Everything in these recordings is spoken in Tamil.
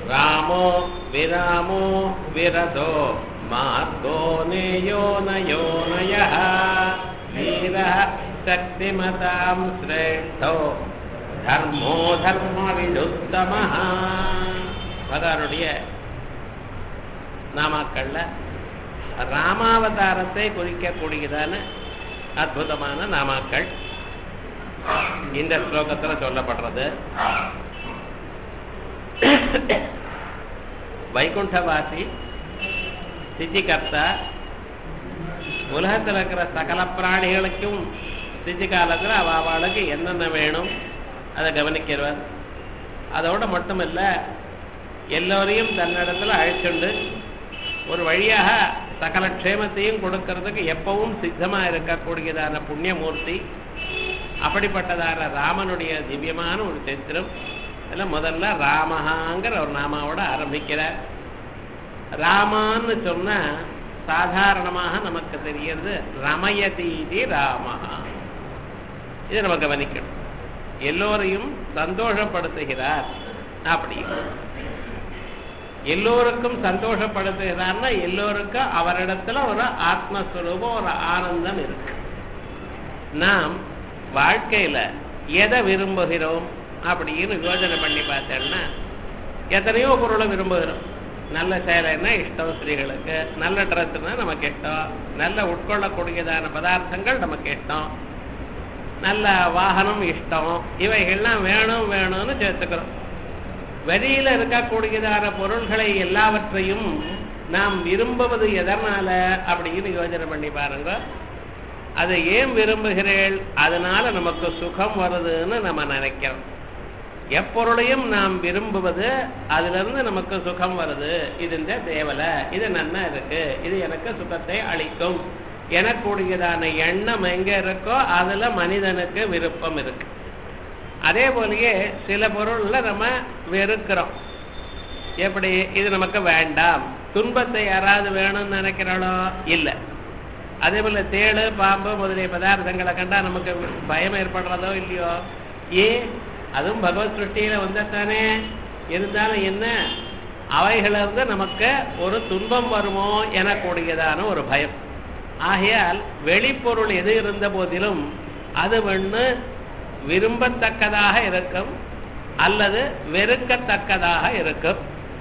रामो विरामो विरतो मार्गो नेयो नयो नयः वीरः शक्तिमतां श्रेष्ठो தர்மோ தர்ம விருத்தமஹ பகவானுடைய நாமாக்கள்ல ராமாவதாரத்தை குறிக்கக்கூடியதான அற்புதமான நாமாக்கள் இந்த ஸ்லோகத்துல சொல்லப்படுறது வைகுண்டவாசி சித்திகர்த்தா உலகத்தில் இருக்கிற சகல பிராணிகளுக்கும் சித்தி காலத்தில் அவ அவளுக்கு என்னென்ன வேணும் அதை கவனிக்கிறவர் அதோட மட்டுமில்ல எல்லோரையும் தன்னிடத்துல அழைச்சுண்டு ஒரு வழியாக சகல க்ஷேமத்தையும் கொடுக்கறதுக்கு எப்பவும் சித்தமா இருக்கக்கூடியதான புண்ணியமூர்த்தி அப்படிப்பட்டதான ராமனுடைய திவ்யமான ஒரு சித்திரம் அதில் முதல்ல ராமஹாங்கிற ஒரு நாமாவோட ஆரம்பிக்கிறார் ராமான்னு சொன்னா சாதாரணமாக நமக்கு தெரியறது ரமயதீதி ராமஹா இதை நம்ம கவனிக்கணும் எல்லோரையும் சந்தோஷப்படுத்துகிறார் அப்படி எல்லோருக்கும் சந்தோஷப்படுத்துகிறார்னா எல்லோருக்கும் அவரிடத்துல ஒரு ஆத்மஸ்வரூபம் ஒரு ஆனந்தம் இருக்கு நாம் வாழ்க்கையில எதை விரும்புகிறோம் அப்படின்னு யோஜனை பண்ணி பார்த்தோம்னா எத்தனையோ பொருளை விரும்புகிறோம் நல்ல சேலைன்னா இஷ்டம் ஸ்திரீகளுக்கு நல்ல ட்ரெஸ்னா நமக்கு இஷ்டம் நல்ல உட்கொள்ளக்கூடியதான பதார்த்தங்கள் நமக்கு இஷ்டம் நல்ல வாகனம் இஷ்டம் இவைகள்லாம் வேணும் வேணும்னு சேர்த்துக்கிறோம் வெளியில இருக்கக்கூடியதான பொருள்களை எல்லாவற்றையும் நாம் விரும்புவது எதனால அப்படின்னு யோஜனை பண்ணி பாருங்க அதை ஏன் விரும்புகிறேள் அதனால நமக்கு சுகம் வருதுன்னு நம்ம நினைக்கிறோம் எப்பொருளையும் நாம் விரும்புவது அதுல இருந்து நமக்கு சுகம் வருது இது இந்த தேவலை இது நன்னா இருக்கு இது எனக்கு சுகத்தை அளிக்கும் எனக்கூடியதான எண்ணம் எங்க இருக்கோ அதுல மனிதனுக்கு விருப்பம் இருக்கு அதே போலயே சில பொருள்ல நம்ம வெறுக்கிறோம் எப்படி இது நமக்கு வேண்டாம் துன்பத்தை யாராவது வேணும்னு நினைக்கிறாளோ இல்லை அதே போல தேடு பாம்பு முதலிய பதார்த்தங்களை கண்டா நமக்கு பயம் ஏற்படுறதோ இல்லையோ ஏன் அதுவும் பகவத் சிருஷ்டியில வந்தத்தானே இருந்தாலும் என்ன அவைகளிலிருந்து நமக்கு ஒரு துன்பம் வருமோ எனக்கூடியதான ஒரு பயம் ஆகையால் வெளிப்பொருள் எது இருந்த போதிலும் அது ஒன்று விரும்பத்தக்கதாக இருக்கும் அல்லது வெறுக்கத்தக்கதாக இருக்கும்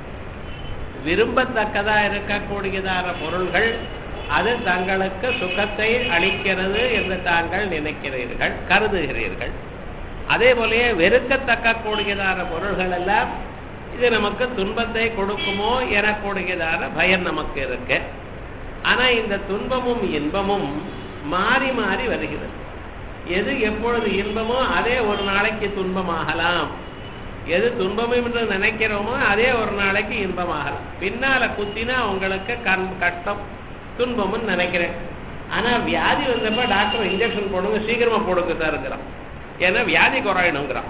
விரும்பத்தக்கதா இருக்கக்கூடியதான பொருள்கள் அது தங்களுக்கு சுகத்தை அளிக்கிறது என்று தாங்கள் நினைக்கிறீர்கள் கருதுகிறீர்கள் அதே போலயே வெறுக்கத்தக்க கூடியதான பொருள்கள் எல்லாம் இது நமக்கு துன்பத்தை கொடுக்குமோ எனக்கூடியதான பயம் நமக்கு இருக்கு ஆனா இந்த துன்பமும் இன்பமும் மாறி மாறி வருகிறது எது எப்பொழுது இன்பமோ அதே ஒரு நாளைக்கு துன்பமாகலாம் எது துன்பம் என்று நினைக்கிறோமோ அதே ஒரு நாளைக்கு இன்பமாகலாம் பின்னால குத்தினா உங்களுக்கு கண் கஷ்டம் துன்பம்னு நினைக்கிறேன் ஆனா வியாதி வந்தப்ப டாக்டர் இன்ஜெக்ஷன் போடுங்க சீக்கிரமா போடுங்க சார் இருக்கிறான் ஏன்னா வியாதி குறையணுங்கிறான்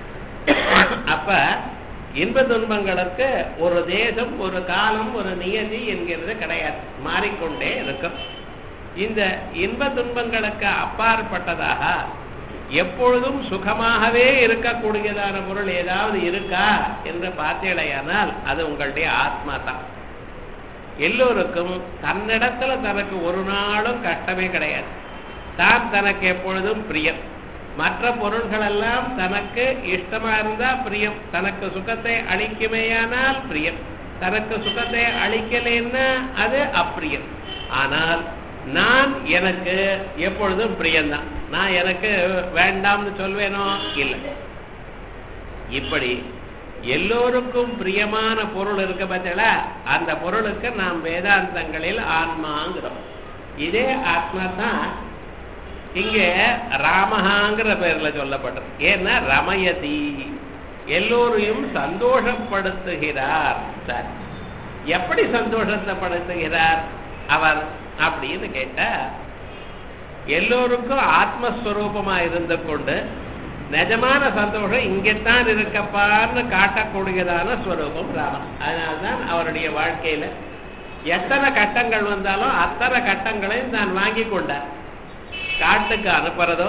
அப்ப இன்ப துன்பங்களுக்கு ஒரு தேசம் ஒரு காலம் ஒரு நியதி என்கிறது கிடையாது மாறிக்கொண்டே இருக்கும் இந்த இன்ப துன்பங்களுக்கு அப்பாற்பட்டதாக எப்பொழுதும் சுகமாகவே இருக்கக்கூடியதான பொருள் ஏதாவது இருக்கா என்று பார்த்தீடையானால் அது உங்களுடைய ஆத்மா தான் எல்லோருக்கும் தன்னிடத்துல தனக்கு ஒரு நாளும் கஷ்டமே கிடையாது தான் தனக்கு எப்பொழுதும் பிரியம் மற்ற பொருள்கள் எல்லாம் தனக்கு இஷ்டமா இருந்தா பிரியம் தனக்கு சுகத்தை அளிக்குமேயானால் பிரியம் தனக்கு சுகத்தை அளிக்கலைன்னா அது அப்பிரியம் ஆனால் நான் எனக்கு எப்பொழுதும் பிரியம்தான் நான் எனக்கு வேண்டாம்னு சொல்வேனோ இல்லை இப்படி எல்லோருக்கும் பிரியமான பொருள் இருக்க பார்த்தல அந்த பொருளுக்கு நாம் வேதாந்தங்களில் ஆன்மாங்கிறோம் இதே ஆத்மா தான் இங்கே ராமஹாங்கிற பெயர்ல சொல்லப்பட்டது ஏன்னா ரமயதி எல்லோரையும் சந்தோஷப்படுத்துகிறார் சார் எப்படி சந்தோஷத்தைப்படுத்துகிறார் அவர் அப்படின்னு கேட்டா எல்லோருக்கும் ஆத்மஸ்வரூபமா இருந்து கொண்டு நிஜமான சந்தோஷம் இங்கத்தான் இருக்கப்பான்னு காட்டக்கூடியதான ஸ்வரூபம் ராமன் அதனால்தான் அவருடைய வாழ்க்கையில எத்தனை கட்டங்கள் வந்தாலும் அத்தனை கட்டங்களையும் தான் வாங்கி கொண்டார் காட்டுக்கு அனுப்புறதோ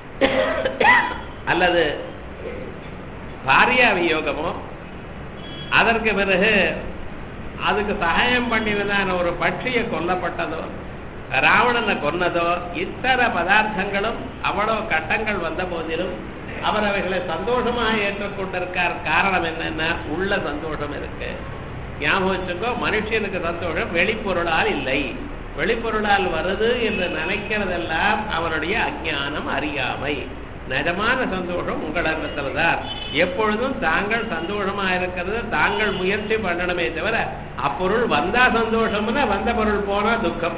அல்லது பாரியா வியோகமோ அதற்கு பிறகு அதுக்கு சகாயம் பண்ணினதான ஒரு பட்சியை கொல்லப்பட்டதோ ராவணனை கொன்னதோ இத்தனை பதார்த்தங்களும் அவ்வளவு கட்டங்கள் வந்த போதிலும் அவர் அவைகளை சந்தோஷமாக ஏற்றுக்கொண்டிருக்கார் காரணம் என்னன்னா உள்ள சந்தோஷம் இருக்கு ஞாபகம் வச்சுக்கோ மனுஷனுக்கு சந்தோஷம் வெளிப்பொருளால் இல்லை வெளிப்பொருளால் வருது என்று நினைக்கிறதெல்லாம் அவனுடைய அஞ்ஞானம் அறியாமை நிஜமான சந்தோஷம் உங்களிடத்துல தான் எப்பொழுதும் தாங்கள் சந்தோஷமா இருக்கிறது தாங்கள் முயற்சி பண்ணணுமே தவிர அப்பொருள் வந்தா சந்தோஷம்னா வந்த பொருள் போனா துக்கம்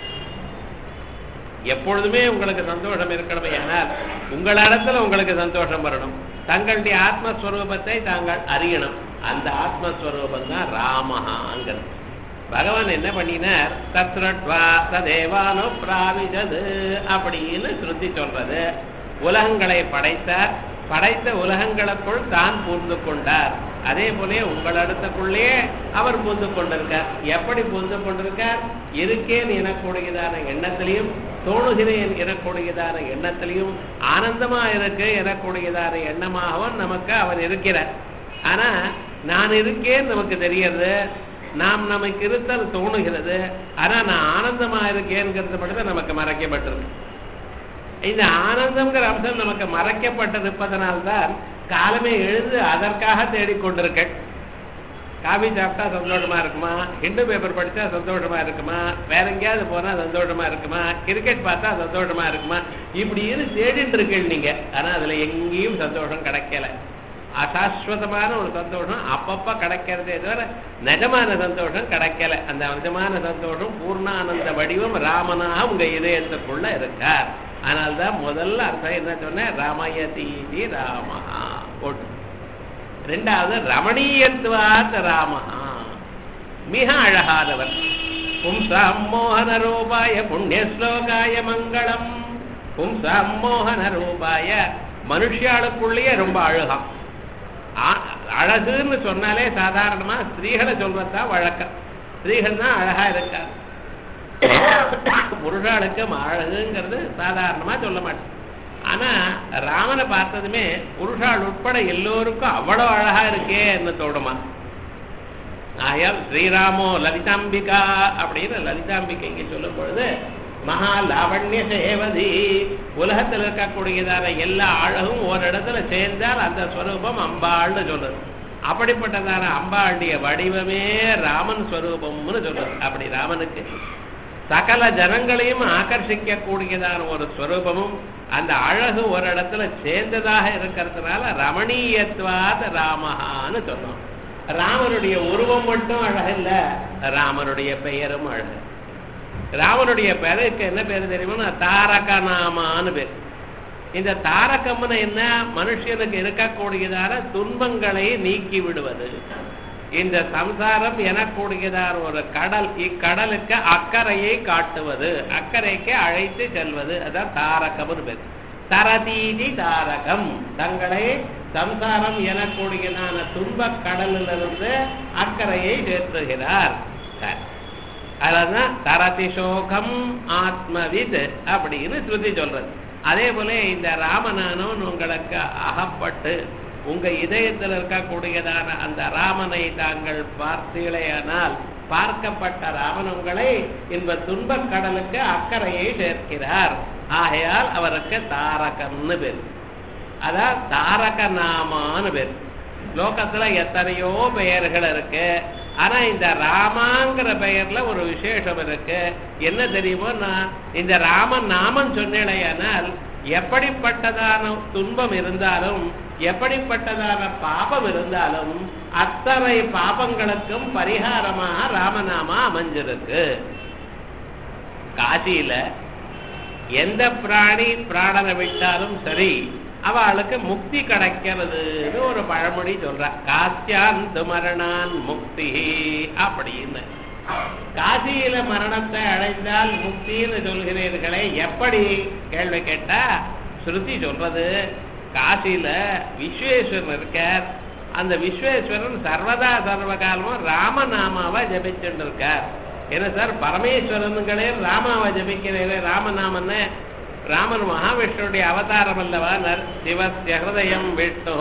எப்பொழுதுமே உங்களுக்கு சந்தோஷம் இருக்கணுமே ஆனால் உங்களிடத்துல உங்களுக்கு சந்தோஷம் வரணும் தங்களுடைய ஆத்மஸ்வரூபத்தை தாங்கள் அறியணும் அந்த ஆத்மஸ்வரூபம் தான் ராமஹாங்கிறது பகவான் என்ன பண்ணினார் தத்ரட்வா ததேவானு பிராவிஜது அப்படின்னு ஸ்ருதி சொல்றது உலகங்களை படைத்தார் படைத்த உலகங்களுக்குள் தான் பூந்து கொண்டார் அதே போல உங்களிடத்துக்குள்ளே அவர் பூந்து கொண்டிருக்கார் எப்படி பூந்து கொண்டிருக்கார் இருக்கேன் எனக்கூடியதான எண்ணத்திலையும் தோணுகிறேன் எனக்கூடியதான எண்ணத்திலையும் ஆனந்தமா இருக்கு எனக்கூடியதான எண்ணமாகவும் நமக்கு அவர் இருக்கிறார் ஆனா நான் இருக்கேன் நமக்கு தெரியறது நாம் நமக்கு இருத்தல் தோணுகிறது ஆனா நான் ஆனந்தமா இருக்கேங்கிறது மட்டும் நமக்கு மறைக்கப்பட்டிருக்கு இந்த ஆனந்தம்ங்கிற அம்சம் நமக்கு மறைக்கப்பட்டிருப்பதனால்தான் காலமே எழுந்து அதற்காக தேடிக்கொண்டிருக்க காபி சாப்பிட்டா சந்தோஷமா இருக்குமா ஹிண்டு பேப்பர் படிச்சா சந்தோஷமா இருக்குமா வேற எங்கேயாவது போனா சந்தோஷமா இருக்குமா கிரிக்கெட் பார்த்தா சந்தோஷமா இருக்குமா இப்படின்னு தேடிட்டு இருக்கீங்க நீங்க ஆனா அதுல எங்கேயும் சந்தோஷம் கிடைக்கல அசாஸ்வதமான ஒரு சந்தோஷம் அப்பப்ப கிடைக்கிறதே தவிர நிஜமான சந்தோஷம் கிடைக்கல அந்த நிஜமான சந்தோஷம் பூர்ணானந்த வடிவம் ராமனாக உங்க இதயத்துக்குள்ள இருக்கார் அதனால்தான் முதல்ல அர்த்தம் என்ன சொன்ன ராமயதீதி ராமஹா போட்டு ரெண்டாவது ரமணீயத்துவாத் ராமஹா மிக அழகானவர் பும்சாம் மோகன ரூபாய புண்ணிய ஸ்லோகாய மங்களம் பும்சாம் மோகன ரூபாய மனுஷியாளுக்குள்ளேயே ரொம்ப அழகாம் அழகுன்னு சொன்னாலே சாதாரணமா ஸ்திரீகளை சொல்றதுதான் வழக்கம் ஸ்திரீகள் தான் அழகா இருக்கா புருஷாளுக்கு அழகுங்கிறது சாதாரணமா சொல்ல மாட்டேன் ஆனா ராமனை பார்த்ததுமே புருஷாள் உட்பட எல்லோருக்கும் அவ்வளவு அழகா இருக்கே என்ன தோடுமா ஆயால் ஸ்ரீராமோ லலிதாம்பிகா அப்படின்னு லலிதாம்பிகை இங்க சொல்லும் பொழுது மகா லாவண்ய சேவதி உலகத்தில் இருக்கக்கூடியதான எல்லா அழகும் ஒரு இடத்துல சேர்ந்தால் அந்த ஸ்வரூபம் அம்பாள்னு சொல்றது அப்படிப்பட்டதான அம்பாளுடைய வடிவமே ராமன் ஸ்வரூபம்னு சொல்றது அப்படி ராமனுக்கு சகல ஜனங்களையும் ஆகர்ஷிக்க கூடியதான ஒரு ஸ்வரூபமும் அந்த அழகு ஒரு இடத்துல சேர்ந்ததாக இருக்கிறதுனால ரமணீயத்வாத ராமஹான்னு சொன்னோம் ராமனுடைய உருவம் மட்டும் அழகில்ல ராமனுடைய பெயரும் அழகு ராமனுடைய பெயருக்கு என்ன பேர் தெரியுமா தாரக நாமான்னு பேர் இந்த தாரகம்னு என்ன மனுஷனுக்கு இருக்கக்கூடியதான துன்பங்களை நீக்கி விடுவது இந்த சம்சாரம் எனக்கூடியதான ஒரு கடல் இக்கடலுக்கு அக்கறையை காட்டுவது அக்கறைக்கு அழைத்து செல்வது அதான் தாரகம்னு பேர் தரதீதி தாரகம் தங்களை சம்சாரம் எனக்கூடியதான துன்பக் கடலிலிருந்து அக்கறையை சேர்த்துகிறார் அதான் தரதி சோகம் ஆத்மவித் அப்படின்னு ஸ்ருதி சொல்றது அதே போல இந்த ராமனானவன் உங்களுக்கு அகப்பட்டு உங்க இதயத்தில் இருக்கக்கூடியதான அந்த ராமனை தாங்கள் பார்த்தீங்களேயானால் பார்க்கப்பட்ட ராமன் உங்களை இந்த துன்பக் கடலுக்கு அக்கறையை சேர்க்கிறார் ஆகையால் அவருக்கு தாரகம்னு பேர் அதான் தாரக நாமான்னு பேர் லோகத்துல எத்தனையோ பெயர்கள் இருக்கு ஆனா இந்த ராமாங்கிற பெயர்ல ஒரு விசேஷம் இருக்கு என்ன தெரியுமோ நான் இந்த ராமன் நாமம் சொன்னேனால் எப்படிப்பட்டதான துன்பம் இருந்தாலும் எப்படிப்பட்டதான பாபம் இருந்தாலும் அத்தனை பாபங்களுக்கும் பரிகாரமாக ராமநாமா அமைஞ்சிருக்கு காசியில எந்த பிராணி பிராணனை விட்டாலும் சரி அவளுக்கு முக்தி கிடைக்கிறதுன்னு ஒரு பழமொழி சொல்ற காசியாந்து மரணான் முக்தி அப்படின்னு காசியில மரணத்தை அடைந்தால் முக்தின்னு சொல்கிறீர்களே எப்படி கேள்வி கேட்டா ஸ்ருதி சொல்றது காசியில விஸ்வேஸ்வரன் இருக்கார் அந்த விஸ்வேஸ்வரன் சர்வதா சர்வகாலமும் ராமநாமாவை ஜபிச்சுட்டு இருக்கார் என்ன சார் பரமேஸ்வரனுங்களே ராமாவை ஜபிக்கிறீரே ராமநாமன்னு ராமன் மகாவிஷ்ணுடைய அவதாரம் அல்லவா நர் சிவஸ்ய ஹிருதயம் விஷ்ணு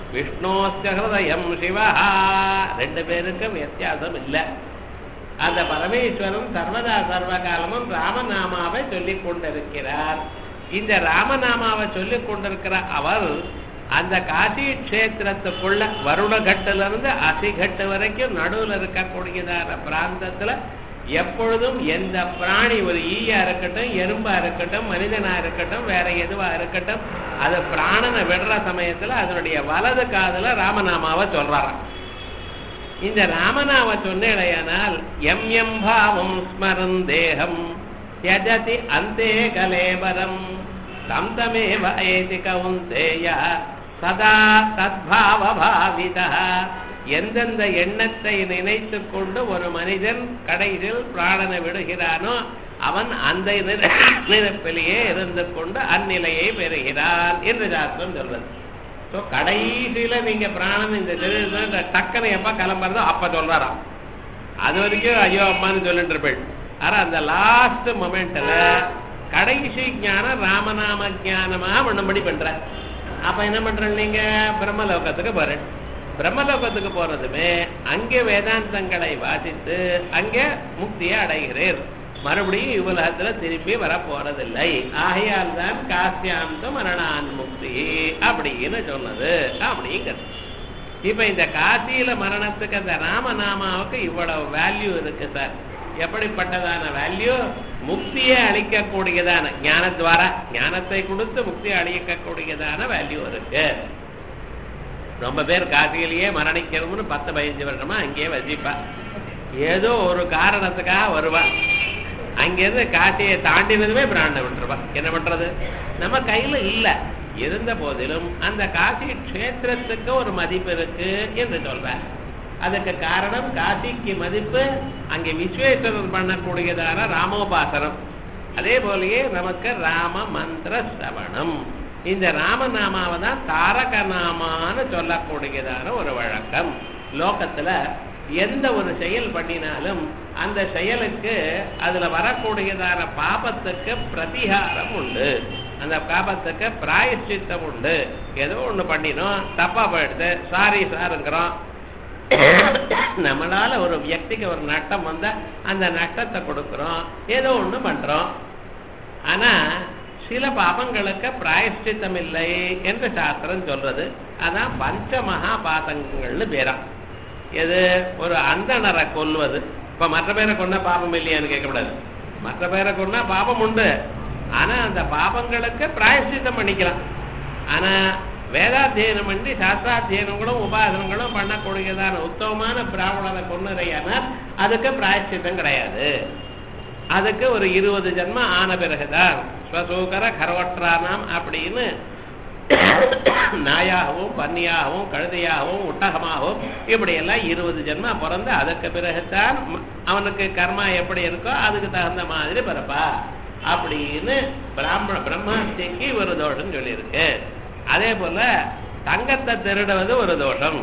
விஷ்ணோஸ்ய ஹிருதயம் சிவா ரெண்டு பேருக்கும் வித்தியாசம் இல்லை அந்த பரமேஸ்வரன் சர்வதா சர்வ காலமும் ராமநாமாவை சொல்லிக் கொண்டிருக்கிறார் இந்த ராமநாமாவை சொல்லிக் கொண்டிருக்கிற அவர் அந்த காசி கஷேத்திரத்துக்குள்ள வருணகட்டுல இருந்து அசிகட்டு வரைக்கும் நடுவுல இருக்கக்கூடியதான பிராந்தத்துல எப்பொழுதும் எந்த பிராணி ஒரு ஈயா இருக்கட்டும் எறும்பா இருக்கட்டும் மனிதனா இருக்கட்டும் வேற எதுவா இருக்கட்டும் அது பிராணனை விடுற சமயத்துல அதனுடைய வலது காதுல ராமநாமாவை சொல்றாராம் இந்த ராமநாம சொன்னேடையானால் எம் எம் பாவம் ஸ்மரன் தேகம் தியஜதி அந்தே கலேபரம் தம் தமேவ ஏதி கவுந்தேய சதா தத்பாவ பாவிதா எந்தெந்த எண்ணத்தை நினைத்து கொண்டு ஒரு மனிதன் கடைசியில் பிராணனை விடுகிறானோ அவன் அந்த நினை- நினைப்பிலேயே இருந்து கொண்டு அந்நிலையை பெறுகிறான் என்று சாஸ்திரம் சொல்றது ஸோ கடைசியில நீங்க பிராணன் இந்த சரீரத்துல டக்குன்னு எப்ப கிளம்புறதோ அப்ப சொல்றாராம் அது வரைக்கும் ஐயோ அம்மான்னு சொல்லிட்டு இருப்பேன் ஆனா அந்த லாஸ்ட் மொமெண்ட்ல கடைசி ஞானம் ராமநாம ஞானமா பண்ணும்படி பண்ற அப்ப என்ன பண்ற நீங்க பிரம்மலோகத்துக்கு போறேன் பிரம்மலோகத்துக்கு போறதுமே அங்கே வேதாந்தங்களை வாசித்து அங்கே முக்தியை அடைகிறீர் மறுபடியும் இவ்வுலகத்துல திரும்பி வர போறதில்லை ஆகையால் தான் காசியாந்த மரணான் முக்தி அப்படின்னு சொன்னது அப்படிங்கிறது இப்ப இந்த காசியில மரணத்துக்கு அந்த ராமநாமாவுக்கு இவ்வளவு வேல்யூ இருக்கு சார் எப்படிப்பட்டதான வேல்யூ முக்தியை அளிக்கக்கூடியதான ஞானத்வாரா ஞானத்தை கொடுத்து முக்தியை அளிக்கக்கூடியதான வேல்யூ இருக்கு ரொம்ப பேர் காசியிலேயே மரணிக்கணும்னு பத்து பதினஞ்சு வருஷமா அங்கேயே வசிப்பா ஏதோ ஒரு காரணத்துக்காக வருவா அங்கிருந்து காசியை தாண்டினதுமே பிராண்ட விட்டுருவா என்ன பண்றது நம்ம கையில இல்ல இருந்த போதிலும் அந்த காசி க்ஷேத்திரத்துக்கு ஒரு மதிப்பு இருக்கு என்று சொல்றேன் அதுக்கு காரணம் காசிக்கு மதிப்பு அங்கே விஸ்வேஸ்வரர் பண்ணக்கூடியதான ராமோபாசனம் அதே போலயே நமக்கு ராம மந்திர சிரவணம் இந்த ராமநாமாவை தான் தாரக நாமான்னு சொல்லக்கூடியதான ஒரு வழக்கம் லோகத்துல எந்த ஒரு செயல் பண்ணினாலும் அந்த செயலுக்கு அதுல வரக்கூடியதான பாபத்துக்கு பிரதிகாரம் உண்டு அந்த பாபத்துக்கு பிராயச்சித்தம் உண்டு ஏதோ ஒண்ணு பண்ணினோம் தப்பா போயிடுது சாரி சாருங்கிறோம் நம்மளால ஒரு வியக்திக்கு ஒரு நட்டம் வந்தா அந்த நட்டத்தை கொடுக்கிறோம் ஏதோ ஒண்ணு பண்றோம் ஆனா சில பாபங்களுக்கு பிராயஷ்சித்தம் இல்லை என்று சாஸ்திரம் சொல்றது அதான் பஞ்ச மகா பாதங்கள்னு பேரா எது ஒரு அந்தணரை கொல்வது இப்ப மற்ற பேரை கொண்டா பாபம் இல்லையான்னு கேட்கக்கூடாது மற்ற பேரை கொண்டா பாபம் உண்டு ஆனா அந்த பாபங்களுக்கு பிராயஷ்சித்தம் பண்ணிக்கலாம் ஆனா வேதாத்தியனம் பண்ணி சாஸ்திராத்தியனங்களும் உபாசனங்களும் பண்ணக்கூடியதான உத்தமமான பிராமணனை கொன்னுரையானால் அதுக்கு பிராயஷ்சித்தம் கிடையாது அதுக்கு ஒரு இருபது ஜென்ம ஆன பிறகுதான் ஸ்வசூகர கரவற்றானாம் அப்படின்னு நாயாகவும் பன்னியாகவும் கழுதையாகவும் ஒட்டகமாகவும் இப்படி எல்லாம் இருபது ஜென்மா பிறந்து அதுக்கு பிறகுதான் ம- அவனுக்கு கர்மா எப்படி இருக்கோ அதுக்கு தகுந்த மாதிரி பிறப்பா அப்படின்னு பிராமண பிரம்மாஸ்திக்கு ஒரு தோஷம் சொல்லியிருக்கு அதே போல தங்கத்தை திருடுவது ஒரு தோஷம்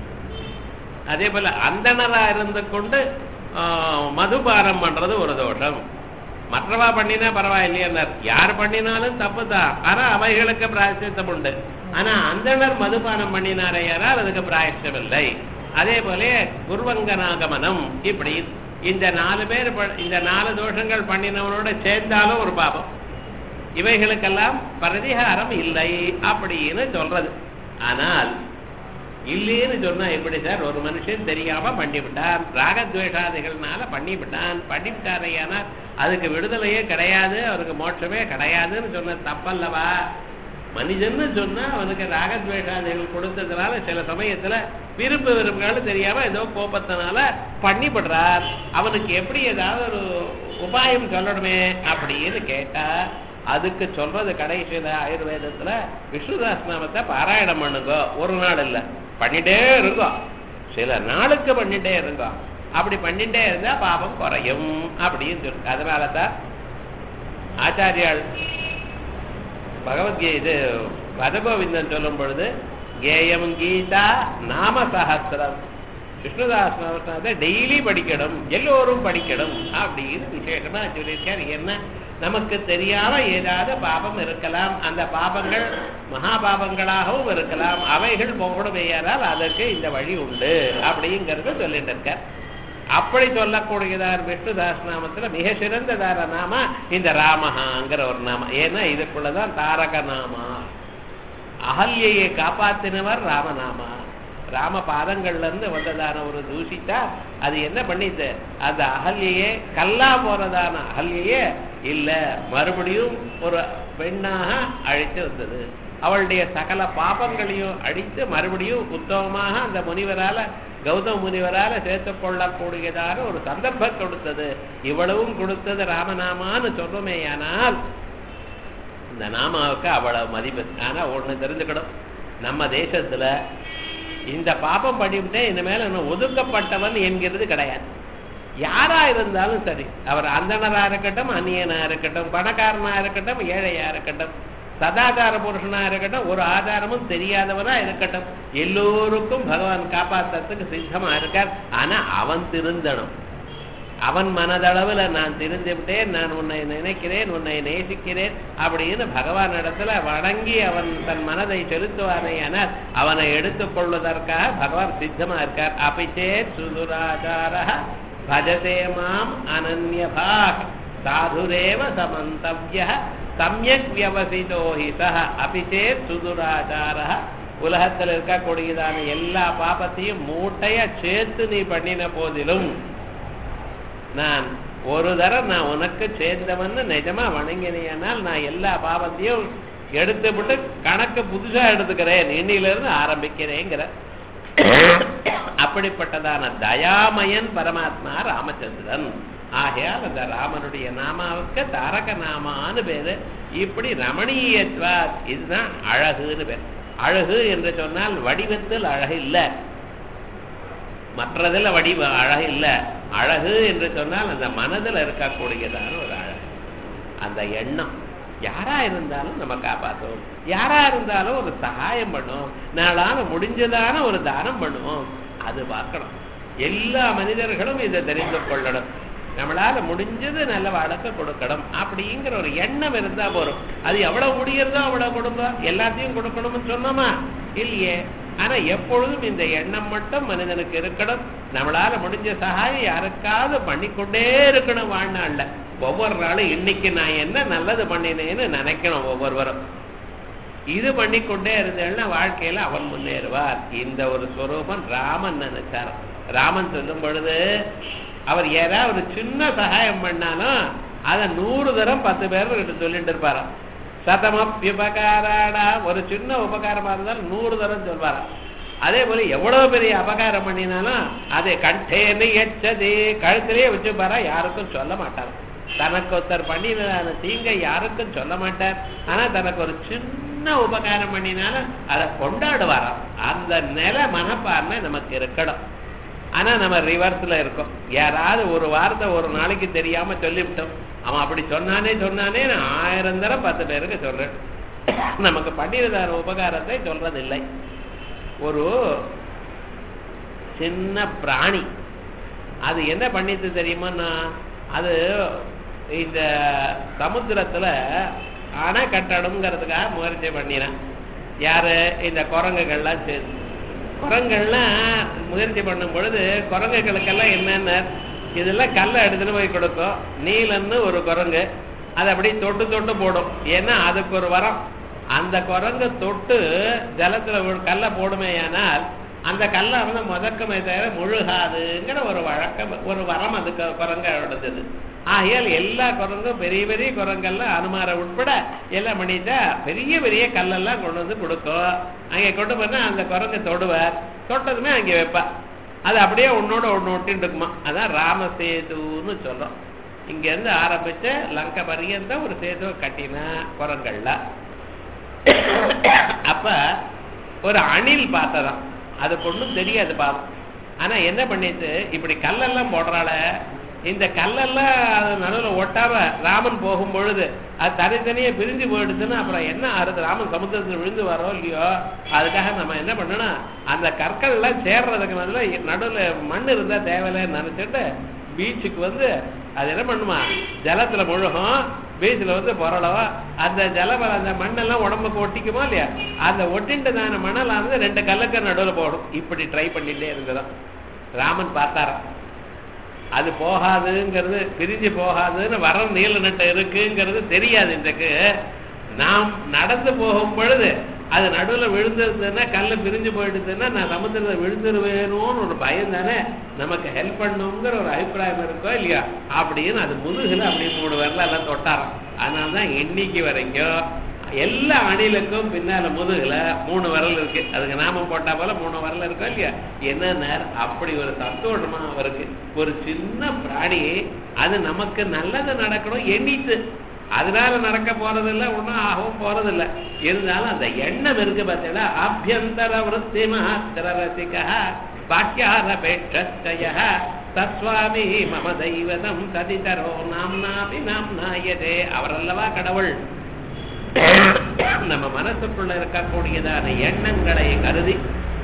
அதே போல அந்தணரா இருந்து கொண்டு ஆஹ், மதுபானம் பண்றது ஒரு தோஷம் மற்றவா பண்ணினா பரவாயில்லையார் யார் பண்ணினாலும் தப்பு தான் ஆனா அவைகளுக்கு பிராயசித்தம் உண்டு ஆனா அந்தணர் மதுபானம் பண்ணினாரே யாரால் அதுக்கு பிராயசித்தம் இல்லை அதே போல குருவங்கனாகமனம் இப்படி இந்த நாலு பேர் ப- இந்த நாலு தோஷங்கள் பண்ணினவனோட சேர்ந்தாலும் ஒரு பாபம் இவைகளுக்கெல்லாம் பரிகாரம் இல்லை அப்படின்னு சொல்றது ஆனால் இல்லைன்னு சொன்னா எப்படி சார் ஒரு மனுஷன் தெரியாம பண்ணிவிட்டான் ராகத்வேஷாதிகள்னால பண்ணிவிட்டான் பண்ணிவிட்டாரையானால் அதுக்கு விடுதலையே கிடையாது அவருக்கு மோட்சமே கிடையாதுன்னு சொன்ன தப்பல்லவா மனிதன்னு சொன்னா அவனுக்கு ராகத்வேஷாதிகள் கொடுத்ததுனால சில சமயத்துல விருப்பு விருப்புகள் தெரியாம ஏதோ கோபத்தினால பண்ணிவிடுறார் அவனுக்கு எப்படி ஏதாவது ஒரு உபாயம் சொல்லணுமே அப்படின்னு கேட்டா அதுக்கு சொல்றது கடைசியில ஆயுர்வேதத்துல விஷ்ணுதாஸ் நாமத்தை பாராயணம் பண்ணுங்க ஒரு நாள் இல்ல பண்ணிட்டே இருங்கோ சில நாளுக்கு பண்ணிட்டே இருங்கோ அப்படி பண்ணிட்டே இருந்தா பாபம் குறையும் அப்படின்னு சொல்லு அதனால தான் ஆச்சாரியால் பகவத்கீதை இது பதகோவிந்தன் சொல்லும் பொழுது கேயம் கீதா நாம சஹசிரம் விஷ்ணுதாஸ் நாமத்தை டெய்லி படிக்கணும் எல்லோரும் படிக்கணும் அப்படின்னு விசேஷமா சொல்லியிருக்கார் என்ன நமக்கு தெரியாம ஏதாவது பாபம் இருக்கலாம் அந்த பாபங்கள் மகா பாபங்களாகவும் இருக்கலாம் அவைகள் போகணுமையானால் அதற்கு இந்த வழி உண்டு அப்படிங்கிறத சொல்லிட்டு இருக்கார் அப்படி சொல்லக்கூடியதார் விஷ்ணு தாசநாமத்துல மிக சிறந்ததார நாம இந்த ராமஹாங்கிற ஒரு நாம ஏன்னா இதுக்குள்ளதான் தாரக நாமா அகல்யையை காப்பாத்தினவர் ராமநாமா ராம பாதங்கள்ல இருந்து வந்ததான ஒரு தூசித்தா அது என்ன பண்ணிது அந்த அகல்யையே கல்லா போறதான அகல்யையே இல்ல மறுபடியும் ஒரு பெண்ணாக அழைத்து வந்தது அவளுடைய சகல பாபங்களையும் அடித்து மறுபடியும் உத்தமமாக அந்த முனிவரால கௌதம முனிவரால சேர்த்துக் கொள்ளக்கூடியதான ஒரு சந்தர்ப்பம் கொடுத்தது இவ்வளவும் கொடுத்தது ராமநாமான்னு சொல்லுமேயானால் இந்த நாமாவுக்கு அவ்வளவு மதிப்பு ஆனா ஒண்ணு தெரிஞ்சுக்கணும் நம்ம தேசத்துல இந்த பாப்பம் பண்ணிவிட்டே இனிமேல் இன்னும் ஒதுக்கப்பட்டவன் என்கிறது கிடையாது யாரா இருந்தாலும் சரி அவர் அந்தணரா இருக்கட்டும் அந்நியனா இருக்கட்டும் பணக்காரனா இருக்கட்டும் ஏழையா இருக்கட்டும் சதாச்சார புருஷனா இருக்கட்டும் ஒரு ஆதாரமும் தெரியாதவனா இருக்கட்டும் எல்லோருக்கும் பகவான் காப்பாத்துறதுக்கு சித்தமா இருக்கார் ஆனா அவன் திருந்தணும் அவன் மனதளவுல நான் திருந்து விட்டேன் நான் உன்னை நினைக்கிறேன் உன்னை நேசிக்கிறேன் அப்படின்னு பகவான் இடத்துல வணங்கி அவன் தன் மனதை செலுத்துவானே ஆனால் அவனை எடுத்துக் கொள்வதற்காக பகவான் சித்தமா இருக்கார் அபிச்சேத் சுதுராச்சார பஜதே மாம் அனன்யபாக் சாதுரேவ சமந்தவ்ய சமயக் வியவசிதோ ஹி சஹ அபிச்சேத் சுதுராச்சார உலகத்தில் இருக்கக்கூடியதான எல்லா பாபத்தையும் மூட்டைய சேர்த்து நீ பண்ணின போதிலும் நான் ஒரு தரம் நான் உனக்கு சேர்ந்தவன்னு நிஜமா வணங்கினேனால் நான் எல்லா பாவத்தையும் எடுத்து விட்டு கணக்கு புதுசா எடுத்துக்கிறேன் இன்னிலிருந்து ஆரம்பிக்கிறேங்கிற அப்படிப்பட்டதான தயாமயன் பரமாத்மா ராமச்சந்திரன் ஆகையால் அந்த ராமனுடைய நாமாவுக்கு தாரக நாமான்னு பேரு இப்படி ரமணீயத்வா இதுதான் அழகுன்னு பேர் அழகு என்று சொன்னால் வடிவத்தில் அழகு இல்லை மற்றதில் வடிவ அழகு இல்லை அழகு என்று சொன்னால் அந்த மனதில் இருக்கக்கூடியதான ஒரு அழகு அந்த எண்ணம் யாரா இருந்தாலும் நம்ம காப்பாற்றுவோம் யாரா இருந்தாலும் ஒரு சகாயம் பண்ணுவோம் நாளான முடிஞ்சதான ஒரு தானம் பண்ணுவோம் அது பார்க்கணும் எல்லா மனிதர்களும் இதை தெரிந்து கொள்ளணும் நம்மளால முடிஞ்சது நல்ல வழக்க கொடுக்கணும் அப்படிங்கிற ஒரு எண்ணம் இருந்தா போறோம் அது எவ்வளவு முடியறதோ அவ்வளவு கொடுப்போம் எல்லாத்தையும் கொடுக்கணும்னு சொன்னோமா இல்லையே ஆனா எப்பொழுதும் இந்த எண்ணம் மட்டும் மனிதனுக்கு இருக்கணும் நம்மளால முடிஞ்ச சகாயம் யாருக்காவது பண்ணிக்கொண்டே இருக்கணும் வாழ்நாள்ல ஒவ்வொரு நாளும் இன்னைக்கு நான் என்ன நல்லது பண்ணினேன்னு நினைக்கணும் ஒவ்வொருவரும் இது பண்ணிக்கொண்டே இருந்தேன்னா வாழ்க்கையில அவன் முன்னேறுவார் இந்த ஒரு ஸ்வரூபம் ராமன் நினைச்சார் ராமன் சொல்லும் பொழுது அவர் ஏதாவது ஒரு சின்ன சகாயம் பண்ணாலும் அதை நூறு தரம் பத்து பேர் சொல்லிட்டு இருப்பாராம் சதமப்யுபகாராடா ஒரு சின்ன உபகாரமா இருந்தாலும் நூறு தரம் சொல்வாராம் அதே போல எவ்வளவு பெரிய அபகாரம் பண்ணினாலும் அதை கண்டேன்னு எச்சது கழுத்திலேயே வச்சுப்பாரா யாருக்கும் சொல்ல மாட்டார் தனக்கு ஒருத்தர் பண்ணினதான தீங்க யாருக்கும் சொல்ல மாட்டார் ஆனா தனக்கு ஒரு சின்ன உபகாரம் பண்ணினாலும் அதை கொண்டாடுவாராம் அந்த நில மனப்பான்மை நமக்கு இருக்கணும் ஆனா நம்ம ரிவர்ஸ்ல இருக்கோம் யாராவது ஒரு வார்த்தை ஒரு நாளைக்கு தெரியாம சொல்லிவிட்டோம் அவன் அப்படி சொன்னானே சொன்னானே நான் ஆயிரம் தரம் பத்து பேருக்கு சொல்றேன் நமக்கு பண்ணினதான உபகாரத்தை சொல்றதில்லை ஒரு சின்ன பிராணி அது என்ன பண்ணிட்டு தெரியுமாண்ணா அது இந்த சமுத்திரத்துல அணை கட்டணுங்கிறதுக்காக முயற்சி பண்ணினேன் யாரு இந்த குரங்குகள்லாம் சேர்ந்து குரங்கள்லாம் முயற்சி பண்ணும் பொழுது குரங்குகளுக்கெல்லாம் என்னென்ன இதெல்லாம் கல்லை எடுத்துட்டு போய் கொடுக்கும் நீலன்னு ஒரு குரங்கு அதை அப்படியே தொட்டு தொட்டு போடும் ஏன்னா அதுக்கு ஒரு வரம் அந்த குரங்கு தொட்டு ஜலத்துல ஒரு கல்லை போடுமேயானால் அந்த கல்லை வந்து முதக்கமே தவிர முழுகாதுங்கிற ஒரு வழக்கம் ஒரு வரம் அதுக்கு குரங்கோடது ஆகையால் எல்லா குரங்கும் பெரிய பெரிய குரங்கெல்லாம் அனுமார உட்பட எல்லாம் பண்ணிட்டா பெரிய பெரிய கல்லெல்லாம் கொண்டு வந்து கொடுக்கும் அங்கே கொண்டு போனா அந்த குரங்கு தொடுவார் தொட்டதுமே அங்கே வைப்பார் அது அப்படியே உன்னோட ஒன்று ஒட்டின்னு இருக்குமா அதான் ராமசேதுன்னு சொல்றோம் இங்க இருந்து ஆரம்பிச்ச லங்கை பரியந்த ஒரு சேதுவை கட்டினா குரங்கள்ல அப்ப ஒரு அணில் பார்த்ததான் அதுக்கு ஒன்றும் தெரியாது பாவம் ஆனா என்ன பண்ணிட்டு இப்படி கல்லெல்லாம் போடுறாள இந்த கல்லெல்லாம் அது நடுவில் ஒட்டாம ராமன் போகும் பொழுது அது தனித்தனியே பிரிஞ்சு போயிடுச்சுன்னா அப்புறம் என்ன ஆறுது ராமன் சமுத்திரத்தில் விழுந்து வரோ இல்லையோ அதுக்காக நம்ம என்ன பண்ணணும் அந்த கற்கள் எல்லாம் சேர்றதுக்கு நடுவில் நடுவில் மண் இருந்தா தேவையில்லைன்னு நினைச்சிட்டு பீச்சுக்கு வந்து அது என்ன பண்ணுமா ஜலத்துல முழுகும் பீச்சில் வந்து புரளவா அந்த ஜலம் அந்த மண்ணெல்லாம் உடம்புக்கு ஒட்டிக்குமோ இல்லையா அந்த ஒட்டிண்டதான மணலானது ரெண்டு கல்லுக்கு நடுவில் போடும் இப்படி ட்ரை பண்ணிட்டே இருந்ததான் ராமன் பார்த்தாராம் அது போகாதுங்கிறது பிரிஞ்சு போகாதுன்னு வர நீல நட்டை இருக்குங்கிறது தெரியாது இன்றைக்கு நாம் நடந்து போகும் பொழுது அது நடுவில் விழுந்துருதுன்னா கல்லு பிரிஞ்சு போயிடுதுன்னா நான் சமுத்திரத்தை விழுந்துருவேணும்னு ஒரு பயம் தானே நமக்கு ஹெல்ப் பண்ணுங்கிற ஒரு அபிப்பிராயம் இருக்கோ இல்லையா அப்படின்னு அது முதுகுல அப்படியே மூணு வரல எல்லாம் தொட்டாராம் அதனால தான் இன்னைக்கு வரைக்கும் எல்லா அணிலுக்கும் பின்னால முதுகுல மூணு விரல் இருக்கு அதுக்கு நாம போட்டா போல மூணு விரல் இருக்கும் இல்லையா என்ன அப்படி ஒரு சந்தோஷமா அவருக்கு ஒரு சின்ன பிராணி அது நமக்கு நல்லது நடக்கணும் எண்ணித்து அதனால நடக்க போறதில்ல ஒன்றும் ஆகவும் போறதில்ல இருந்தாலும் அந்த எண்ணம் இருக்கு பார்த்தீங்களா ஆபியந்தர விருத்தி மாத்திர ரசிகா பாக்கியாரபேட்சய தஸ்வாமி மம தெய்வதம் சதிதரோ நாம்னாபி நாம்னாயதே அவரல்லவா கடவுள் நம்ம மனசுக்குள்ள இருக்கக்கூடியதான எண்ணங்களை கருதி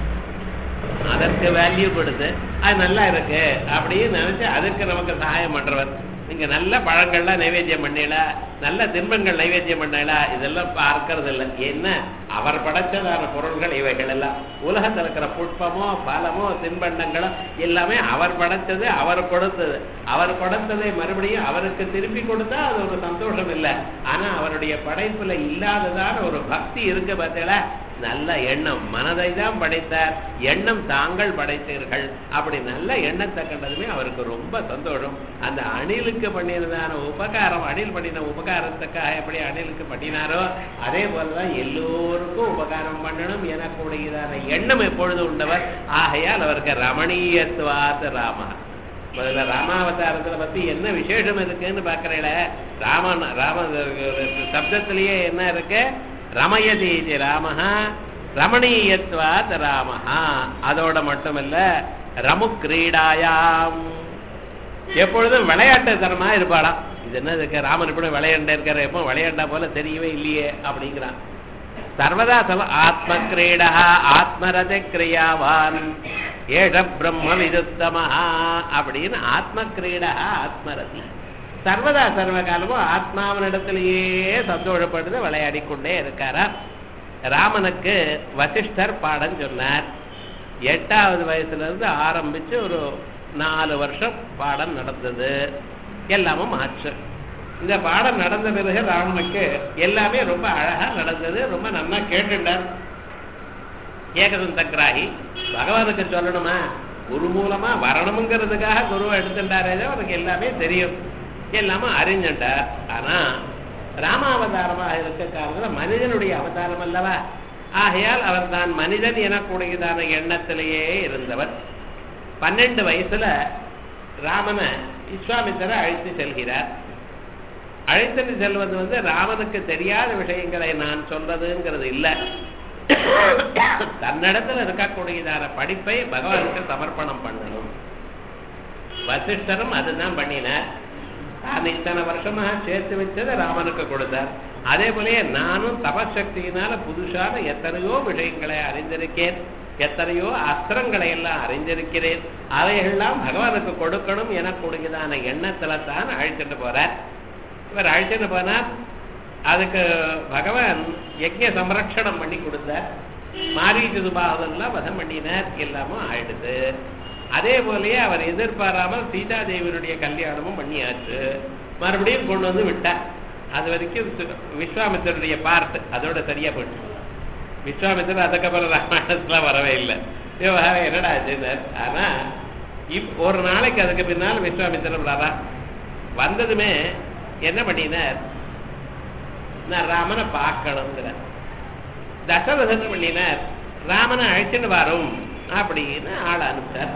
அதற்கு வேல்யூ கொடுத்து அது நல்லா இருக்கு அப்படின்னு நினைச்சு அதுக்கு நமக்கு சகாயம் பண்றவர் நீங்க நல்ல பழங்கள்லாம் நைவேத்தியம் பண்ணல நல்ல தின்பங்கள் நைவேத்தியம் பண்ணல இதெல்லாம் பார்க்கறது இல்லை என்ன அவர் படைச்சதான பொருள்கள் இவைகள் எல்லாம் உலகத்தில் இருக்கிற புஷ்பமோ பலமோ தின்பண்டங்களோ எல்லாமே அவர் படைச்சது அவர் கொடுத்தது அவர் கொடுத்ததை மறுபடியும் அவருக்கு திருப்பி கொடுத்தா அது ஒரு சந்தோஷம் இல்லை ஆனா அவருடைய படைப்புல இல்லாததான ஒரு பக்தி இருக்கு பார்த்தீங்களா நல்ல எண்ணம் மனதை தான் படைத்தார் எண்ணம் தாங்கள் படைத்தீர்கள் அப்படி நல்ல எண்ணத்தை கண்டதுமே அவருக்கு ரொம்ப சந்தோஷம் அந்த அணிலுக்கு பண்ணினதான உபகாரம் அணில் பண்ணின உபகாரத்துக்காக எப்படி அணிலுக்கு பண்ணினாரோ அதே போலதான் எல்லோருக்கும் உபகாரம் பண்ணணும் எனக்கூடியதான எண்ணம் எப்பொழுது உண்டவர் ஆகையால் அவருக்கு ரமணீயத்துவாத் ராமா முதல்ல ராமாவதாரத்துல பத்தி என்ன விசேஷம் இருக்குன்னு பாக்குறீங்கள ராமன் ராம சப்தத்திலேயே என்ன இருக்கு ரமயதி இது ராமஹா ரமணீயத்வாத் ராமஹா அதோட மட்டுமல்ல ரமு கிரீடாயாம் எப்பொழுதும் விளையாட்டு தரமா இருப்பாளாம் இது என்ன இருக்கு ராமன் இப்படி விளையாண்டே இருக்காரு எப்போ விளையாண்டா போல தெரியவே இல்லையே அப்படிங்கிறான் சர்வதா சம ஆத்ம கிரீடா ஆத்மரத கிரியாவான் ஏஷ பிரம்ம விதுத்தமா அப்படின்னு ஆத்ம கிரீடா ஆத்மரதி சர்வதா சர்வ காலமும் ஆத்மாவனிடத்திலேயே சந்தோஷப்படுது விளையாடி கொண்டே இருக்காரா ராமனுக்கு வசிஷ்டர் பாடம் சொன்னார் எட்டாவது வயசுல இருந்து ஆரம்பிச்சு ஒரு நாலு வருஷம் பாடம் நடந்தது எல்லாமும் ஆச்சு இந்த பாடம் நடந்த பிறகு ராமனுக்கு எல்லாமே ரொம்ப அழகா நடந்தது ரொம்ப நல்லா கேட்டுட்டார் ஏகதந்த கிராகி பகவானுக்கு சொல்லணுமா குரு மூலமா வரணுங்கிறதுக்காக குருவை எடுத்துட்டாரே அவருக்கு எல்லாமே தெரியும் எல்லாமே அறிஞ்சிட்டார் ஆனா ராமாவதாரமாக இருக்க காரணம் மனிதனுடைய அவதாரம் அல்லவா ஆகையால் அவர் தான் மனிதன் எனக்கூடியதான எண்ணத்திலேயே இருந்தவர் பன்னெண்டு வயசுல ராமனை விஸ்வாமித்தரை அழைத்து செல்கிறார் அழைத்துட்டு செல்வது வந்து ராமனுக்கு தெரியாத விஷயங்களை நான் சொல்றதுங்கிறது இல்லை தன்னிடத்துல இருக்கக்கூடியதான படிப்பை பகவானுக்கு சமர்ப்பணம் பண்ணணும் வசிஷ்டரும் அதுதான் பண்ணினார் தான் இத்தனை வருஷமா சேர்த்து வச்சதை ராமனுக்கு கொடுத்தார் அதே போலயே நானும் தபசக்தியினால புதுசான எத்தனையோ விஷயங்களை அறிந்திருக்கேன் எத்தனையோ அஸ்திரங்களை எல்லாம் அறிந்திருக்கிறேன் அவைகள்லாம் பகவானுக்கு கொடுக்கணும் எனக்கூடியதான எண்ணத்துல தான் அழைச்சிட்டு போறார் இவர் அழைச்சிட்டு போனார் அதுக்கு பகவான் யஜ்ய சம்ரக்ஷணம் பண்ணி கொடுத்தார் மாரீச்சு சுபாவதெல்லாம் வதம் பண்ணினார் எல்லாமும் ஆயிடுது அதே போலயே அவர் எதிர்பாராமல் சீதாதேவியருடைய கல்யாணமும் பண்ணியாச்சு மறுபடியும் கொண்டு வந்து விட்டார் அது வரைக்கும் விஸ்வாமித்தருடைய பார்ட் அதோட சரியா போயிடுச்சு விஸ்வாமித்தர் அதுக்கப்புறம் ராமாயணத்துல வரவே இல்லை விவகாரம் என்னடா ஆச்சுன்னார் ஆனா இப் ஒரு நாளைக்கு அதுக்கு பின்னால் விஸ்வாமித்திரன் வரா வந்ததுமே என்ன பண்ணினார் நான் ராமனை பார்க்கணுங்கிற தசரதன் பண்ணினார் ராமனை அழைச்சிட்டு வரும் அப்படின்னு ஆளை அனுப்பிச்சார்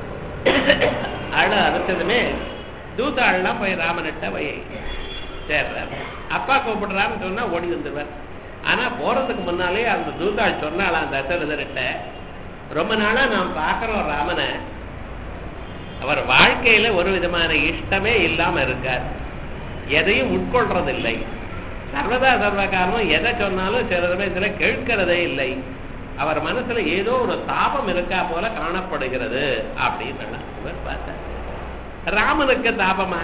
ஆளை அனுப்பிச்சதுமே தூத்தாள்லாம் போய் ராமனிட்ட போய் சேர்றார் அப்பா கூப்பிடுறான்னு சொன்னா ஓடி வந்துடுவார் ஆனா போறதுக்கு முன்னாலே அந்த தூத்தாள் சொன்னாலாம் தசரதர்கிட்ட ரொம்ப நாளா நாம் பார்க்கிறோம் ராமனை அவர் வாழ்க்கையில ஒரு விதமான இஷ்டமே இல்லாம இருக்கார் எதையும் உட்கொள்றதில்லை சர்வதா சர்வ காலமும் எதை சொன்னாலும் சில சமயத்துல கேட்கிறதே இல்லை அவர் மனசுல ஏதோ ஒரு தாபம் இருக்கா போல காணப்படுகிறது அப்படின்னு இவர் பார்த்தார் ராமனுக்கு தாபமா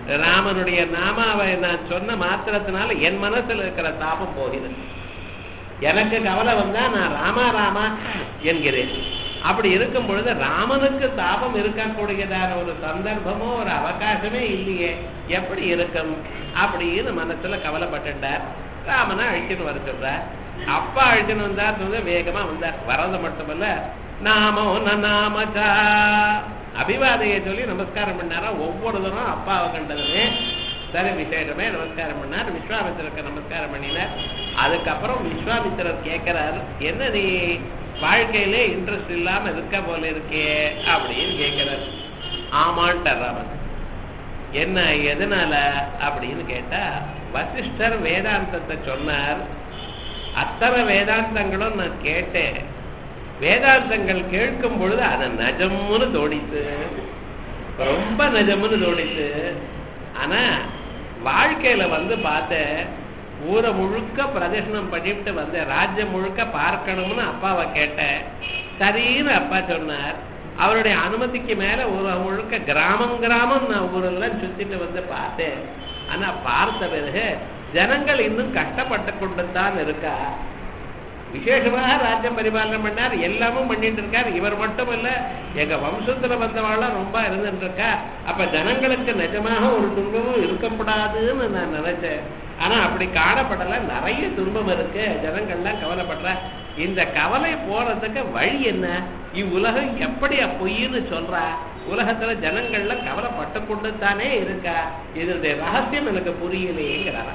ராமனுடைய நாமாவை நான் சொன்ன மாத்திரத்தினால என் மனசுல இருக்கிற தாபம் போகிறது எனக்கு கவலை வந்தா நான் ராமா ராமா என்கிறேன் அப்படி இருக்கும் பொழுது ராமனுக்கு தாபம் இருக்கக்கூடியதான ஒரு சந்தர்ப்பமோ ஒரு அவகாசமே இல்லையே எப்படி இருக்கும் அப்படின்னு மனசுல கவலைப்பட்டுட்டார் ராமனை அழிச்சுன்னு வர சொல்றார் அப்பா அழிச்சுன்னு வந்தார் சொன்னா வேகமா வந்தார் வரது மட்டுமல்ல நாமோ நாமச்சா அபிவாதையை சொல்லி நமஸ்காரம் பண்ணாரா ஒவ்வொரு தரம் அப்பாவை கண்டதுமே சரி விசேஷமே நமஸ்காரம் பண்ணார் விஸ்வாமித்திரருக்கு நமஸ்காரம் பண்ணினார் அதுக்கப்புறம் விஸ்வாமித்திரர் கேட்கிறார் என்ன நீ வாழ்க்கையிலே இன்ட்ரெஸ்ட் இல்லாம இருக்க போல இருக்கே அப்படின்னு கேட்கிறார் ஆமான்ட்டார் ராமன் என்ன எதனால அப்படின்னு கேட்டா வசிஷ்டர் வேதாந்தத்தை சொன்னார் அத்தனை வேதாந்தங்களும் நான் கேட்டேன் வேதாந்தங்கள் கேட்கும் பொழுது அதை நஜம்னு தோடித்து ரொம்ப நஜம்னு தோடித்து ஆனா வாழ்க்கையில வந்து பார்த்தேன் ஊரை முழுக்க பிரதர்ஷனம் பண்ணிட்டு வந்து ராஜ்யம் முழுக்க பார்க்கணும்னு அப்பாவை கேட்டேன் சரின்னு அப்பா சொன்னார் அவருடைய அனுமதிக்கு மேல ஊரை முழுக்க கிராமம் கிராமம் நான் ஊரெல்லாம் சுத்திட்டு வந்து பார்த்தேன் ஆனா பார்த்த பிறகு ஜனங்கள் இன்னும் கஷ்டப்பட்டு கொண்டு தான் இருக்கா விசேஷமாக ராஜ்யம் பரிபாலனை பண்ணார் எல்லாமும் பண்ணிட்டு இருக்கார் இவர் மட்டும் இல்ல எங்க வம்சத்துல வந்தவாள்லாம் ரொம்ப இருந்துட்டு இருக்கா அப்ப ஜனங்களுக்கு நிஜமாக ஒரு துன்பமும் இருக்கக்கூடாதுன்னு நான் நினைச்சேன் ஆனா அப்படி காணப்படல நிறைய துன்பம் இருக்கு ஜனங்கள்லாம் கவலைப்படுற இந்த கவலை போறதுக்கு வழி என்ன இவ்வுலகம் எப்படி பொய்ன்னு சொல்றா உலகத்துல ஜனங்கள்ல கவலைப்பட்டு கொண்டு தானே இருக்கா இதனுடைய ரகசியம் எனக்கு புரியலையேங்கிறாரா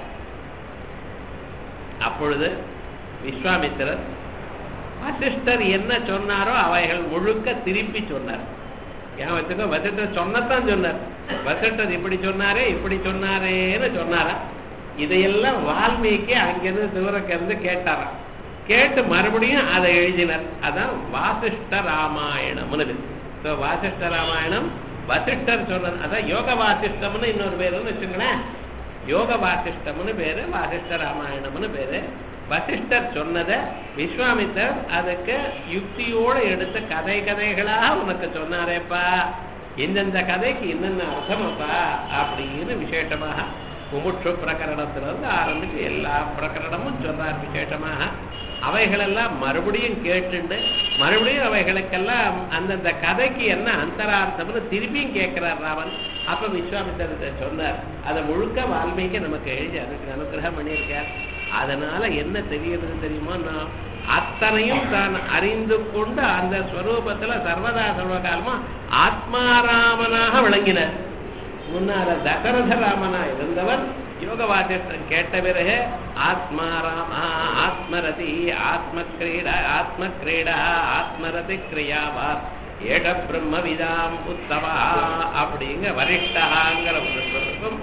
அப்பொழுது விஸ்வாமித்திரர் வசிஷ்டர் என்ன சொன்னாரோ அவைகள் முழுக்க திருப்பி சொன்னார் ஏன் வச்சுக்கோ வசிஷ்டர் சொன்னத்தான் சொன்னார் வசிஷ்டர் இப்படி சொன்னாரே இப்படி சொன்னாரேன்னு சொன்னாரா இதையெல்லாம் வால்மீகி அங்கிருந்து தூரக்கிருந்து கேட்டாராம் கேட்டு மறுபடியும் அதை எழுதினார் அதான் வாசிஷ்ட ராமாயணம்னு ஸோ வாசிஷ்ட ராமாயணம் வசிஷ்டர் சொன்னது அதான் யோக வாசிஷ்டம்னு இன்னொரு பேருன்னு வச்சுங்களேன் யோக வாசிஷ்டம்னு பேரு வாசிஷ்ட ராமாயணம்னு பேரு வசிஷ்டர் சொன்னதை விஸ்வாமித்தர் அதுக்கு யுக்தியோட எடுத்த கதை கதைகளாக உனக்கு சொன்னாரேப்பா இந்தந்த கதைக்கு என்னென்ன அர்த்தமப்பா அப்படின்னு விசேஷமாக முமுட்சு பிரகரணத்திலிருந்து ஆரம்பிச்சு எல்லா பிரகரணமும் சொல்றார் விசேஷமாக அவைகளெல்லாம் மறுபடியும் கேட்டுண்டு மறுபடியும் அவைகளுக்கெல்லாம் அந்தந்த கதைக்கு என்ன அந்தரார்த்தம்னு திருப்பியும் கேட்கிறார் ராமன் அப்ப விஸ்வாமித்திரத்தை சொன்னார் அதை முழுக்க வால்மீகி நமக்கு எழுதி அதுக்கு அனுகிரகம் பண்ணியிருக்கார் அதனால என்ன தெரியுது தெரியுமா நான் அத்தனையும் தான் அறிந்து கொண்டு அந்த ஸ்வரூபத்துல சர்வதா சர்வகாலமா ஆத்மாராமனாக விளங்கினார் முன்னால தசரத ராமனா இருந்தவர் யோக வாசிஷ்டன் கேட்ட பிறகு ஆத்மாராமா ஆத்மரதி ஆத்ம கிரீடா ஆத்ம கிரீடா ஆத்மரதி கிரியாவா ஏட பிரம்மவிதாம் உத்தவா அப்படிங்க வரிஷ்டாங்கிற ஒரு ஸ்வரூபம்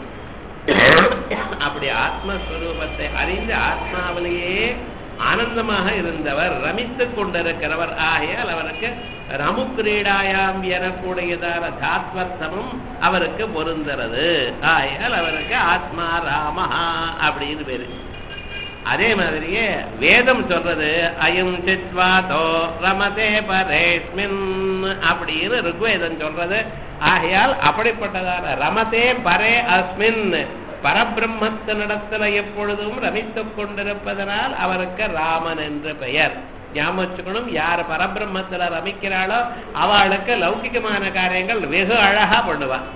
அப்படி ஆத்மஸ்வரூபத்தை அறிந்து ஆத்மாவிலேயே ஆனந்தமாக இருந்தவர் ரமித்துக் கொண்டிருக்கிறவர் ஆகையால் அவருக்கு ரமு கிரீடாயாம் எனக்கூடியதான தாத்வர்த்தமும் அவருக்கு பொருந்துறது ஆகையால் அவருக்கு ஆத்மா ராமஹா அப்படின்னு பேரு அதே மாதிரியே வேதம் சொல்றது அயம் சித்வாதோ ரமதே பரேஸ்மின் அப்படின்னு ருக்வேதம் சொல்றது ஆகையால் அப்படிப்பட்டதான ரமதே பரே அஸ்மின் பரபிரம்மத்தினிடத்துல எப்பொழுதும் ரமித்துக் கொண்டிருப்பதனால் அவருக்கு ராமன் என்று பெயர் ஞாபகம் வச்சுக்கணும் யார் பரபிரம்மத்துல ரமிக்கிறாளோ அவளுக்கு லௌகிகமான காரியங்கள் வெகு அழகா பண்ணுவான்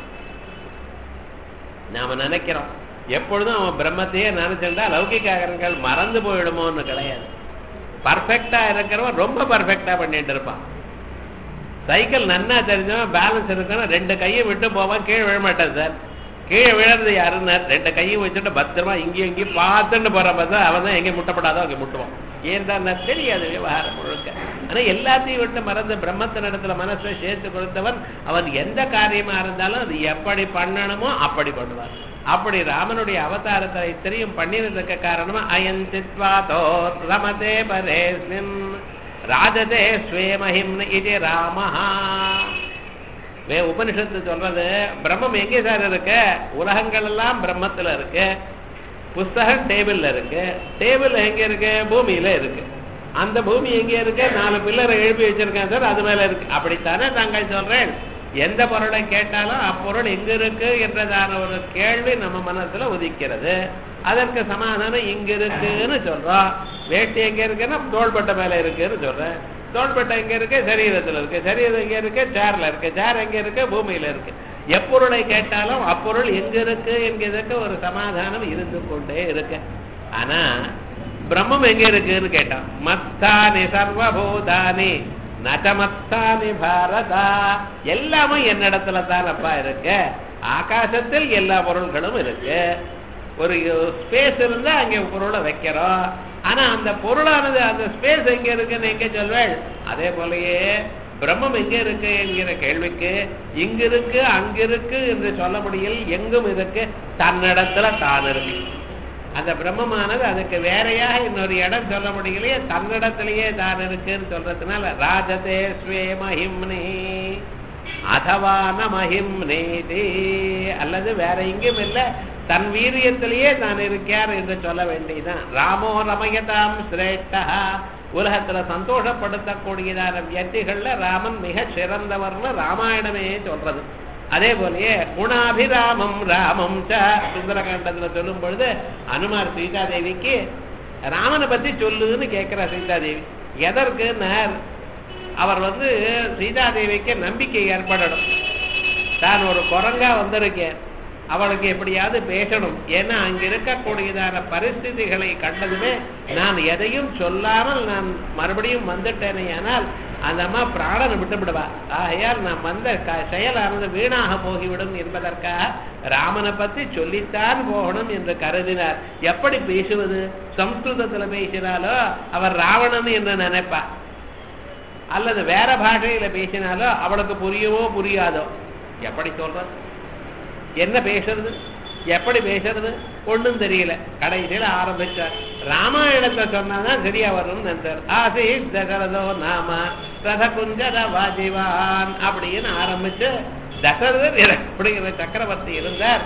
நாம நினைக்கிறோம் எப்பொழுதும் அவன் பிரம்மத்தையே நினைச்சிருந்தா லௌகிக காரியங்கள் மறந்து போயிடுமோன்னு கிடையாது பர்ஃபெக்டா இருக்கிறவன் ரொம்ப பர்ஃபெக்டா பண்ணிட்டு இருப்பான் சைக்கிள் நன்னா தெரிஞ்சவன் பேலன்ஸ் இருக்கணும் ரெண்டு கையை விட்டு போவான் கீழே விழமாட்டான் சார் கீழே விழுறது யாருன்னா ரெண்டு கையும் வச்சுட்டு பத்திரமா இங்கேயும் இங்கேயும் பார்த்துட்டு போற பார்த்தா அவன் தான் எங்கே முட்டப்படாதோ அங்கே முட்டுவான் ஏன்டா தெரியாது விவகாரம் முழுக்க ஆனா எல்லாத்தையும் விட்டு மறந்து பிரம்மத்தின் இடத்துல மனசை சேர்த்து கொடுத்தவன் அவன் எந்த காரியமா இருந்தாலும் அது எப்படி பண்ணணுமோ அப்படி பண்ணுவான் அப்படி ராமனுடைய அவதாரத்தை இத்தனையும் பண்ணினதுக்கு காரணமா அயன் சித்வாதோ ரமதே பரேஸ்மின் ராஜதே ஸ்வேமஹிம் இது ராமஹா வே உபனிஷத்து சொல்றது பிரம்மம் எங்கே சார் இருக்கு உலகங்கள் எல்லாம் பிரம்மத்துல இருக்கு புஸ்தகம் டேபிள்ல இருக்கு டேபிள் எங்க இருக்கு பூமியில இருக்கு அந்த பூமி எங்க இருக்கு நாலு பில்லரை எழுப்பி வச்சிருக்கேன் சார் அது மேல இருக்கு அப்படித்தானே தாங்கள் சொல்றேன் எந்த பொருளை கேட்டாலும் அப்பொருள் எங்க இருக்கு என்றதான ஒரு கேள்வி நம்ம மனசுல உதிக்கிறது அதற்கு சமாதானம் இங்க இருக்குன்னு சொல்றோம் வேட்டி எங்க இருக்குன்னா தோள்பட்டை மேல இருக்குன்னு சொல்றேன் தோள்பட்டை எங்க இருக்கு சரீரத்துல இருக்கு சரீரம் எங்க இருக்கு சேர்ல இருக்கு சேர் எங்க இருக்கு பூமியில இருக்கு எப்பொருளை கேட்டாலும் அப்பொருள் எங்க இருக்கு என்கிறதுக்கு ஒரு சமாதானம் இருந்து கொண்டே இருக்கு ஆனா பிரம்மம் எங்க இருக்குன்னு கேட்டான் மத்தானி சர்வபூதானி நகமத்தானி பாரதா எல்லாமே என்னிடத்துல தான் அப்பா இருக்கு ஆகாசத்தில் எல்லா பொருள்களும் இருக்கு ஒரு ஸ்பேஸ் இருந்தா அங்க பொருளை வைக்கிறோம் ஆனா அந்த பொருளானது அந்த ஸ்பேஸ் எங்க இருக்குன்னு எங்க சொல்வேள் அதே போலயே பிரம்மம் எங்க இருக்கு என்கிற கேள்விக்கு இங்க இருக்கு அங்க இருக்கு என்று சொல்ல முடியல் எங்கும் இருக்கு தன்னிடத்துல தான் இருக்கு அந்த பிரம்மமானது அதுக்கு வேறையாக இன்னொரு இடம் சொல்ல முடியலையே தன்னிடத்திலேயே தான் இருக்குன்னு சொல்றதுனால ராஜதே ஸ்வே மஹிம்னி அதவா ந மஹிம்னேதி அல்லது வேற எங்கும் இல்லை தன் வீரியத்திலேயே தான் இருக்கார் என்று சொல்ல வேண்டியதுதான் ராமோ ரமயதாம் சிரேஷ்டா உலகத்துல சந்தோஷப்படுத்தக்கூடியதான வியக்திகள்ல ராமன் மிக சிறந்தவர்னு ராமாயணமே சொல்றது அதே போலயே குணாபிராமம் ராமம் ச சுந்தரகாண்டத்துல சொல்லும் பொழுது அனுமார் சீதாதேவிக்கு ராமனை பத்தி சொல்லுன்னு கேட்கிறா சீதாதேவி எதற்கு அவர் வந்து சீதாதேவிக்கு நம்பிக்கை ஏற்படணும் தான் ஒரு குரங்கா வந்திருக்கேன் அவளுக்கு எப்படியாவது பேசணும் ஏன்னா அங்க இருக்கக்கூடியதான பரிஸ்திதிகளை கண்டதுமே நான் எதையும் சொல்லாமல் நான் மறுபடியும் வந்துட்டேனே ஆனால் அந்த அம்மா பிராணனை விட்டுவிடுவா ஆகையால் நான் வந்த க- செயலானது வீணாக போகிவிடும் என்பதற்காக ராமனை பத்தி சொல்லித்தான் போகணும் என்று கருதினார் எப்படி பேசுவது சம்ஸ்கிருதத்துல பேசினாலோ அவர் ராவணன் என்று நினைப்பா அல்லது வேற பாஷையில பேசினாலோ அவளுக்கு புரியவோ புரியாதோ எப்படி சொல்றது என்ன பேசுறது எப்படி பேசுறது ஒண்ணும் தெரியல கடைசியில ஆரம்பிச்சார் ராமாயணத்தை சொன்னாதான் சரியா வரும்னு நினைச்சார் ஆசி தசரதோ நாம ரத குஞ்சர வாஜிவான் அப்படின்னு ஆரம்பிச்சு தசரதர் அப்படிங்கிற சக்கரவர்த்தி இருந்தார்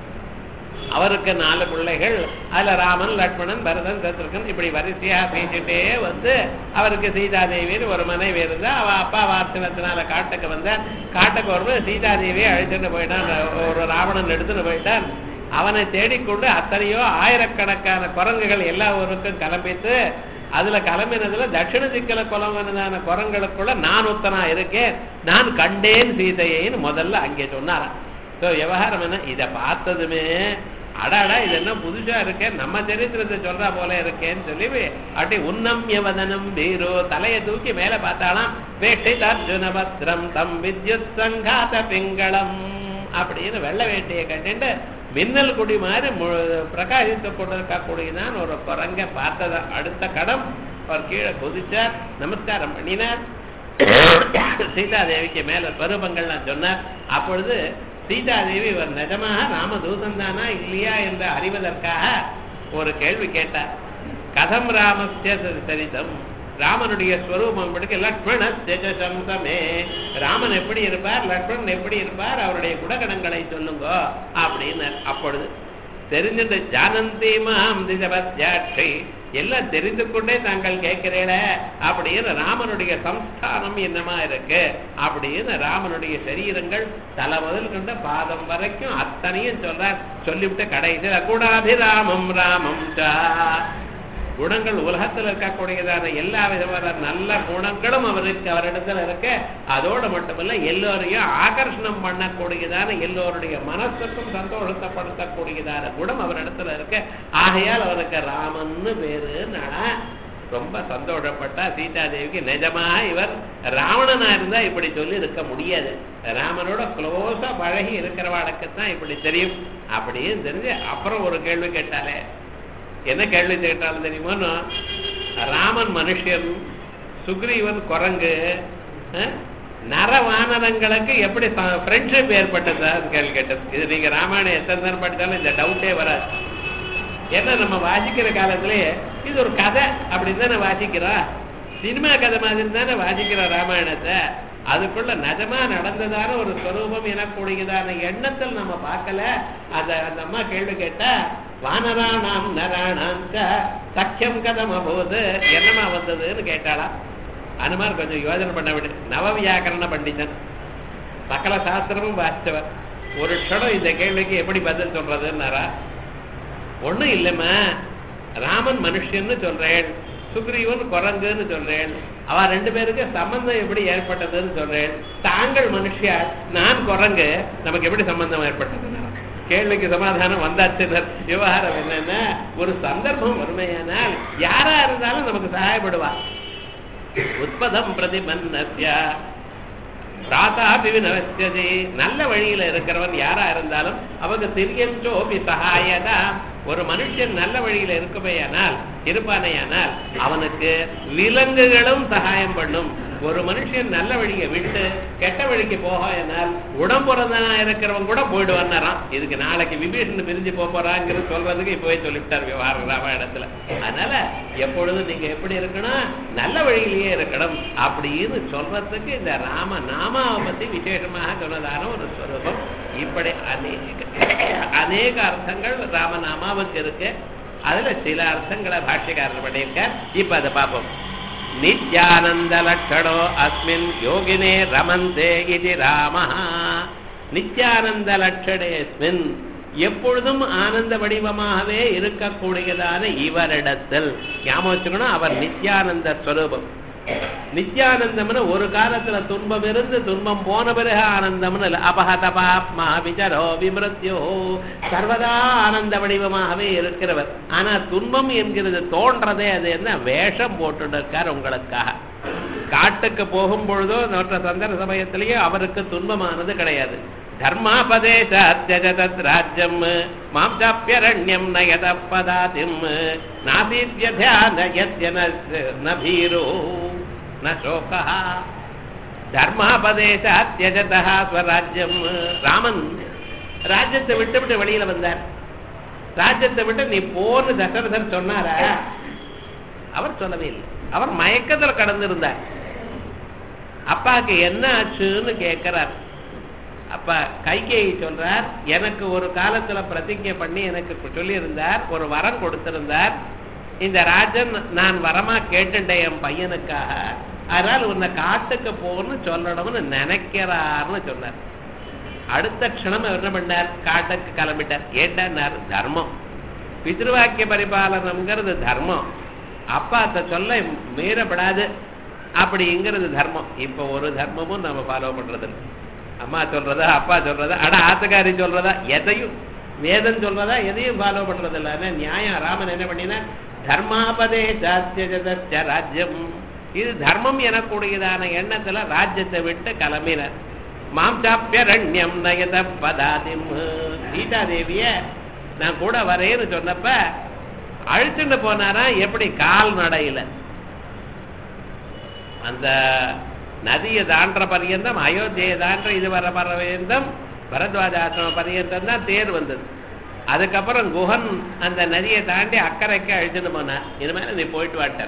அவருக்கு நாலு பிள்ளைகள் அதுல ராமன் லட்சுமணன் பரதன் சத்ருகன் இப்படி வரிசையா பேசிட்டே வந்து அவருக்கு சீதாதேவின்னு ஒரு மனைவி இருந்தா அவ அப்பா வார்த்தனத்தினால காட்டுக்கு வந்தார் காட்டுக்கு வரும்போது சீதாதேவியை அழைச்சிட்டு போயிட்டான் ஒரு ராவணன் எடுத்துட்டு போயிட்டான் அவனை தேடிக்கொண்டு அத்தனையோ ஆயிரக்கணக்கான குரங்குகள் எல்லா ஊருக்கும் கிளம்பித்து அதுல கிளம்பினதுல தட்சிண திக்கல குலவனதான குரங்களுக்குள்ள நான் உத்தனா இருக்கேன் நான் கண்டேன் சீதையைன்னு முதல்ல அங்கே சொன்னாராம் ஸோ விவகாரம் என்ன இதை பார்த்ததுமே அடாடா இது என்ன புதுசா இருக்கேன் நம்ம சரித்திரத்தை சொல்றா போல இருக்கேன்னு சொல்லி அப்படி உன்னம்யவதனம் வீரோ தலையை தூக்கி மேல பார்த்தாலாம் வேட்டை தர்ஜுன பத்ரம் தம் வித்யுத் சங்காத பிங்களம் அப்படின்னு வெள்ளை வேட்டையை கட்டிட்டு மின்னல் குடி மாதிரி மு- பிரகாசித்து கொண்டிருக்கக்கூடியதான் ஒரு குரங்க பார்த்ததா அடுத்த கடம் அவர் கீழே குதிச்சார் நமஸ்காரம் பண்ணினார் சீதாதேவிக்கு மேல பருவங்கள்லாம் சொன்னார் அப்பொழுது சீதாதேவி இவர் நிஜமாக ராமதூதன் தானா இல்லையா என்று அறிவதற்காக ஒரு கேள்வி கேட்டார் கதம் ராமஸ்ய சரிதம் ராமனுடைய ஸ்வரூபம் படிக்க லக்ஷ்மண சம்சமே ராமன் எப்படி இருப்பார் லக்ஷ்மணன் எப்படி இருப்பார் அவருடைய குணகணங்களை சொல்லுங்க அப்படின்னு அப்பொழுது தெரிஞ்சுட்டு ஜானந்தி மாம் திஜபத்யாட்சி எல்லாம் தெரிந்து கொண்டே தாங்கள் கேட்கிறீங்கள அப்படின்னு ராமனுடைய சம்ஸ்தானம் என்னமா இருக்கு அப்படின்னு ராமனுடைய சரீரங்கள் தலை முதல் கொண்ட பாதம் வரைக்கும் அத்தனையும் சொல்றார் சொல்லிவிட்டு கடைசியில குணாபிராமம் ராமம் சா குணங்கள் உலகத்துல இருக்கக்கூடியதான எல்லா விதமான நல்ல குணங்களும் அவருக்கு அவரிடத்துல இருக்கு அதோடு மட்டுமல்ல எல்லோரையும் ஆகர்ஷணம் பண்ணக்கூடியதான எல்லோருடைய மனசுக்கும் சந்தோஷத்தைப்படுத்தக்கூடியதான குணம் அவரிடத்துல இருக்கு ஆகையால் அவருக்கு ராமன்னு பேருன்னா ரொம்ப சந்தோஷப்பட்டா சீதாதேவிக்கு நிஜமா இவர் ராவணனா இருந்தா இப்படி சொல்லி இருக்க முடியாது ராமனோட க்ளோஸா பழகி இருக்கிறவாளுக்கு தான் இப்படி தெரியும் அப்படின்னு தெரிஞ்சு அப்புறம் ஒரு கேள்வி கேட்டாலே என்ன கேள்வி கேட்டாலும் தெரியுமோன்னு ராமன் மனுஷன் சுக்ரீவன் குரங்கு அஹ், நரவானரங்களுக்கு எப்படி ஃப்ரெண்ட்ஷிப் ஏற்பட்டதா கேள்வி கேட்டது இது நீங்க ராமாயணம் எத்தனை நேரம் படித்தாலும் இந்த டவுட்டே வராது ஏன்னா நம்ம வாசிக்கிற காலத்திலேயே இது ஒரு கதை அப்படின்னு தானே வாசிக்கிறோம் சினிமா கதை மாதிரி தானே வாசிக்கிறோம் ராமாயணத்தை அதுக்குள்ள நிஜமா நடந்ததான ஒரு ஸ்வரூபம் எனக்கூடியதான எண்ணத்தில் நம்ம பார்க்கல அந்த அந்த அம்மா கேள்வி கேட்டா வானராணாம் நராணாம் ச சக்கியம் கதம் அபோது என்னமா வந்ததுன்னு கேட்டாளா அனுமார் கொஞ்சம் யோஜனை பண்ண விடு நவ வியாக்கரண பண்டிதன் சகல சாஸ்திரமும் வாசிச்சவர் ஒரு க்ஷணம் இந்த கேள்விக்கு எப்படி பதில் சொல்றதுன்னாரா ஒண்ணும் இல்லைம்மா ராமன் மனுஷன்னு சொல்றேன் சுக்ரீவன் குரங்குன்னு சொல்றேன் அவ ரெண்டு பேருக்கு சம்பந்தம் எப்படி ஏற்பட்டதுன்னு சொல்றேன் தாங்கள் மனுஷியாள் நான் குரங்கு நமக்கு எப்படி சம்பந்தம் ஏற்பட்டதுன்னா கேள்விக்கு சமாதானம் வந்தாச்சுனர் விவகாரம் என்னன்னா ஒரு சந்தர்ப்பம் வறுமையானால் யாரா இருந்தாலும் நமக்கு சகாயப்படுவா உத்பதம் பிரதிபன்னஸ்ய பிராதாபி வினவசியதே நல்ல வழியில இருக்கிறவன் யாரா இருந்தாலும் அவங்க திரியஞ்சோபி சகாயதா ஒரு மனுஷன் நல்ல வழியில இருக்குமையானால் இருப்பானையானால் அவனுக்கு விலங்குகளும் சகாயம் பண்ணும் ஒரு மனுஷன் நல்ல வழியை விட்டு கெட்ட வழிக்கு போகனால் உடம்புறதா இருக்கிறவன் கூட போயிடுவான்னாராம் இதுக்கு நாளைக்கு விபீஷன் பிரிஞ்சு போக போறாங்கிறது சொல்றதுக்கு இப்பவே சொல்லிவிட்டார் விவகாரம் ராமாயணத்துல அதனால எப்பொழுதும் நீங்க எப்படி இருக்கணும் நல்ல வழியிலேயே இருக்கணும் அப்படின்னு சொல்றதுக்கு இந்த ராம நாமாவை பத்தி விசேஷமாக சொன்னதான ஒரு ஸ்வரூபம் இப்படி அநேக அநேக அர்த்தங்கள் ராமநாமாவுக்கு இருக்கு அதுல சில அர்த்தங்களை பாஷ்யக்காரர் பண்ணியிருக்கார் இப்ப அதை பார்ப்போம் நித்யானந்த லட்சணோ அஸ்மின் யோகினே ரமந்தே இது ராம நித்யானந்த லட்சணேஸ்மின் எப்பொழுதும் ஆனந்த வடிவமாகவே இருக்கக்கூடியதான இவரிடத்தில் ஞாபகம் வச்சுக்கணும் அவர் நித்யானந்த ஸ்வரூபம் நித்யானந்தம்னு ஒரு காலத்துல துன்பம் இருந்து துன்பம் போன பிறகு ஆனந்தம்னு இல்ல அபஹத பாப்மா விஜரோ விமிருத்யோ சர்வதா ஆனந்த வடிவமாகவே இருக்கிறவர் ஆனா துன்பம் என்கிறது தோன்றதே அது என்ன வேஷம் போட்டு இருக்கார் உங்களுக்காக காட்டுக்கு போகும் பொழுதோ மற்ற சந்தர சமயத்திலேயே அவருக்கு துன்பமானது கிடையாது தர்மாபதேசாத்யஜதத் ராஜ்யம் மாம்சாப்பியரண்யம் நயத பதாதிம் நாசீத்யத்ய நபீரோ ந சோகா தர்மாபதேசாத்யஜதா ஸ்வராஜ்யம் ராமன் ராஜ்யத்தை விட்டு விட்டு வெளியில வந்தார் ராஜ்யத்தை விட்டு நீ போன்னு தசரதர் சொன்னாரா அவர் சொல்லவே இல்லை அவர் மயக்கத்துல கடந்திருந்தார் அப்பாக்கு என்ன ஆச்சுன்னு கேட்கிறார் அப்ப கைகேயி சொல்றார் எனக்கு ஒரு காலத்துல பிரதிஜை பண்ணி எனக்கு சொல்லியிருந்தார் ஒரு வரம் கொடுத்திருந்தார் இந்த ராஜன் நான் வரமா கேட்டுட்டேன் என் பையனுக்காக அதனால உன்னை காட்டுக்கு போன்னு சொல்லணும்னு நினைக்கிறார்னு சொன்னார் அடுத்த க்ஷணம் அவர் என்ன பண்ணார் காட்டுக்கு கிளம்பிட்டார் ஏண்டார் தர்மம் பித்ருவாக்கிய பரிபாலனம்ங்கிறது தர்மம் அப்பா அத சொல்ல மீறப்படாது அப்படிங்கிறது தர்மம் இப்ப ஒரு தர்மமும் நம்ம ஃபாலோ பண்றது இல்லை அம்மா சொல்றதா அப்பா சொல்றதா அட ஆத்துக்காரி சொல்றதா எதையும் வேதம் சொல்றதா எதையும் ஃபாலோ பண்றது இல்ல நியாயம் ராமன் என்ன பண்ணினா தர்மாபதே ஜாத்திய ராஜ்யம் இது தர்மம் எனக்கூடியதான எண்ணத்துல ராஜ்யத்தை விட்டு கிளம்பினார் மாம்சாப்பியரண்யம் நயத பதாதிம் சீதா தேவிய நான் கூட வரேன்னு சொன்னப்ப அழிச்சுட்டு போனாரா எப்படி கால் நடையில அந்த நதியை தாண்ட பரியந்தம் அயோத்தியை தாண்ட இது வர பர்யந்தம் பரத்வாஜாசிரம பரியந்தம் தான் தேர் வந்தது அதுக்கப்புறம் குஹன் அந்த நதியை தாண்டி அக்கறைக்கு அழிச்சுட்டு போனார் இனிமேல் நீ போயிட்டு வாட்டார்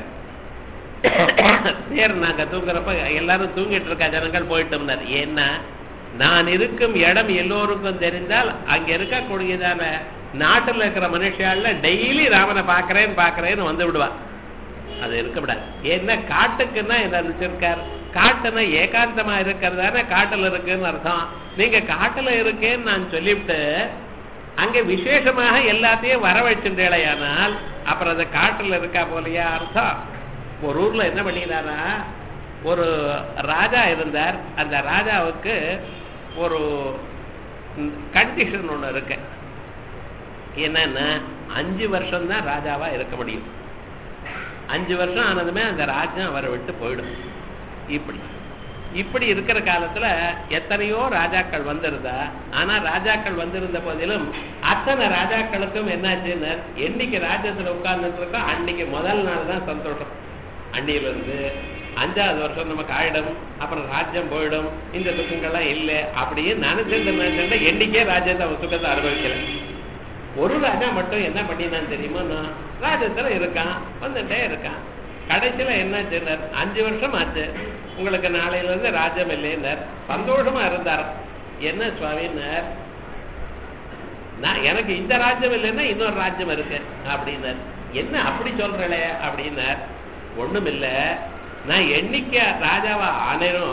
தேர் நாங்க தூங்குறப்ப எல்லாரும் தூங்கிட்டு இருக்க ஜனங்கள் போயிட்டோம்னார் ஏன்னா நான் இருக்கும் இடம் எல்லோருக்கும் தெரிந்தால் அங்க இருக்கக்கூடியதான நாட்டுல இருக்கிற மனுஷால டெய்லி ராமனை பாக்குறேன்னு பாக்குறேன்னு வந்து விடுவா அது இருக்கக்கூடாது ஏன்னா காட்டுக்குன்னா என்ன நினைச்சிருக்கார் காட்டுனா ஏகாந்தமா இருக்கிறதான காட்டுல இருக்குன்னு அர்த்தம் நீங்க காட்டுல இருக்கேன்னு நான் சொல்லிவிட்டு அங்க விசேஷமாக எல்லாத்தையும் வர வச்சுட்டேலையானால் அப்புறம் அந்த காட்டுல இருக்கா போலையா அர்த்தம் ஒரு ஊர்ல என்ன பண்ணினாரா ஒரு ராஜா இருந்தார் அந்த ராஜாவுக்கு ஒரு கண்டிஷன் ஒண்ணு இருக்கு என்னன்னா அஞ்சு வருஷம் தான் ராஜாவா இருக்க முடியும் அஞ்சு வருஷம் ஆனதுமே அந்த ராஜ்யம் அவரை விட்டு போயிடும் இப்படி இப்படி இருக்கிற காலத்துல எத்தனையோ ராஜாக்கள் வந்திருந்தா ஆனா ராஜாக்கள் வந்திருந்த போதிலும் அத்தனை ராஜாக்களுக்கும் என்னாச்சுன்னு என்னைக்கு ராஜ்யத்துல உட்கார்ந்துட்டு இருக்கோ அன்னைக்கு முதல் நாள் தான் சந்தோஷம் அன்னையில இருந்து அஞ்சாவது வருஷம் நமக்கு ஆயிடும் அப்புறம் ராஜ்யம் போயிடும் இந்த சுக்கங்கள்லாம் இல்லை அப்படியே நினைச்சிருந்த நினைச்சிருந்த என்னைக்கே ராஜ்யத்தை அவன் சுக்கத்தை அனுபவிக்கல ஒரு ராஜா மட்டும் என்ன பண்ணினான்னு தெரியுமா நான் ராஜ்யத்துல இருக்கான் வந்துட்டே இருக்கான் கடைசியில என்ன அஞ்சு வருஷம் ஆச்சு உங்களுக்கு நாளையில இருந்து ராஜ்யம் இல்லைன்னார் சந்தோஷமா இருந்தார் என்ன சுவாமின்னார் நான் எனக்கு இந்த ராஜ்யம் இல்லைன்னா இன்னொரு ராஜ்யம் இருக்கு அப்படின்னார் என்ன அப்படி சொல்றே அப்படின்னார் ஒண்ணும் இல்ல நான் என்னைக்கு ராஜாவா ஆனேனோ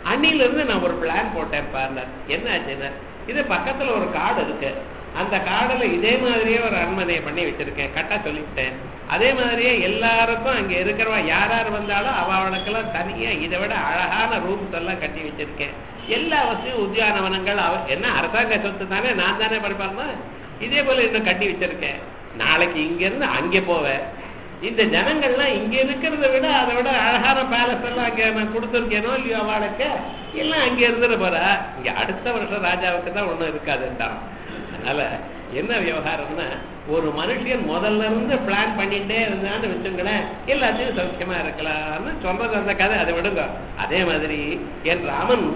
அன்னில இருந்து நான் ஒரு பிளான் போட்டேன் பாருங்க என்ன ஆச்சுன்னா இது பக்கத்துல ஒரு காடு இருக்கு அந்த காடுல இதே மாதிரியே ஒரு அரண்மனையை பண்ணி வச்சிருக்கேன் கரெக்டா சொல்லிவிட்டேன் அதே மாதிரியே எல்லாருக்கும் அங்க இருக்கிறவா யார் யார் வந்தாலும் அவளுக்கெல்லாம் தனியா இதை விட அழகான ரூம்ஸ் எல்லாம் கட்டி வச்சிருக்கேன் எல்லா வசதியும் உத்தியானவனங்கள் அவ என்ன அரசாங்க சொத்து தானே நான் தானே படிப்பாருன்னா இதே போல இன்னும் கட்டி வச்சிருக்கேன் நாளைக்கு இங்க இருந்து அங்கே போவேன் இந்த ஜனங்கள்லாம் இங்க இருக்கிறத விட அதை விட அழகான பேலஸ் எல்லாம் அங்க நான் கொடுத்துருக்கேனோ இல்லையோ அவளுக்கு எல்லாம் அங்க இருந்துட்டு போறா இங்க அடுத்த வருஷம் ராஜாவுக்கு தான் ஒண்ணும் இருக்காதுன்றான் அதனால என்ன விவகாரம்னா ஒரு மனுஷன் முதல்ல இருந்து பிளான் பண்ணிட்டே இருந்தான்னு வச்சுங்களேன் எல்லாத்தையும் சௌக்கியமா இருக்கலாம்னு சொல்றது அந்த கதை அதை விடுங்க அதே மாதிரி என் ராமன்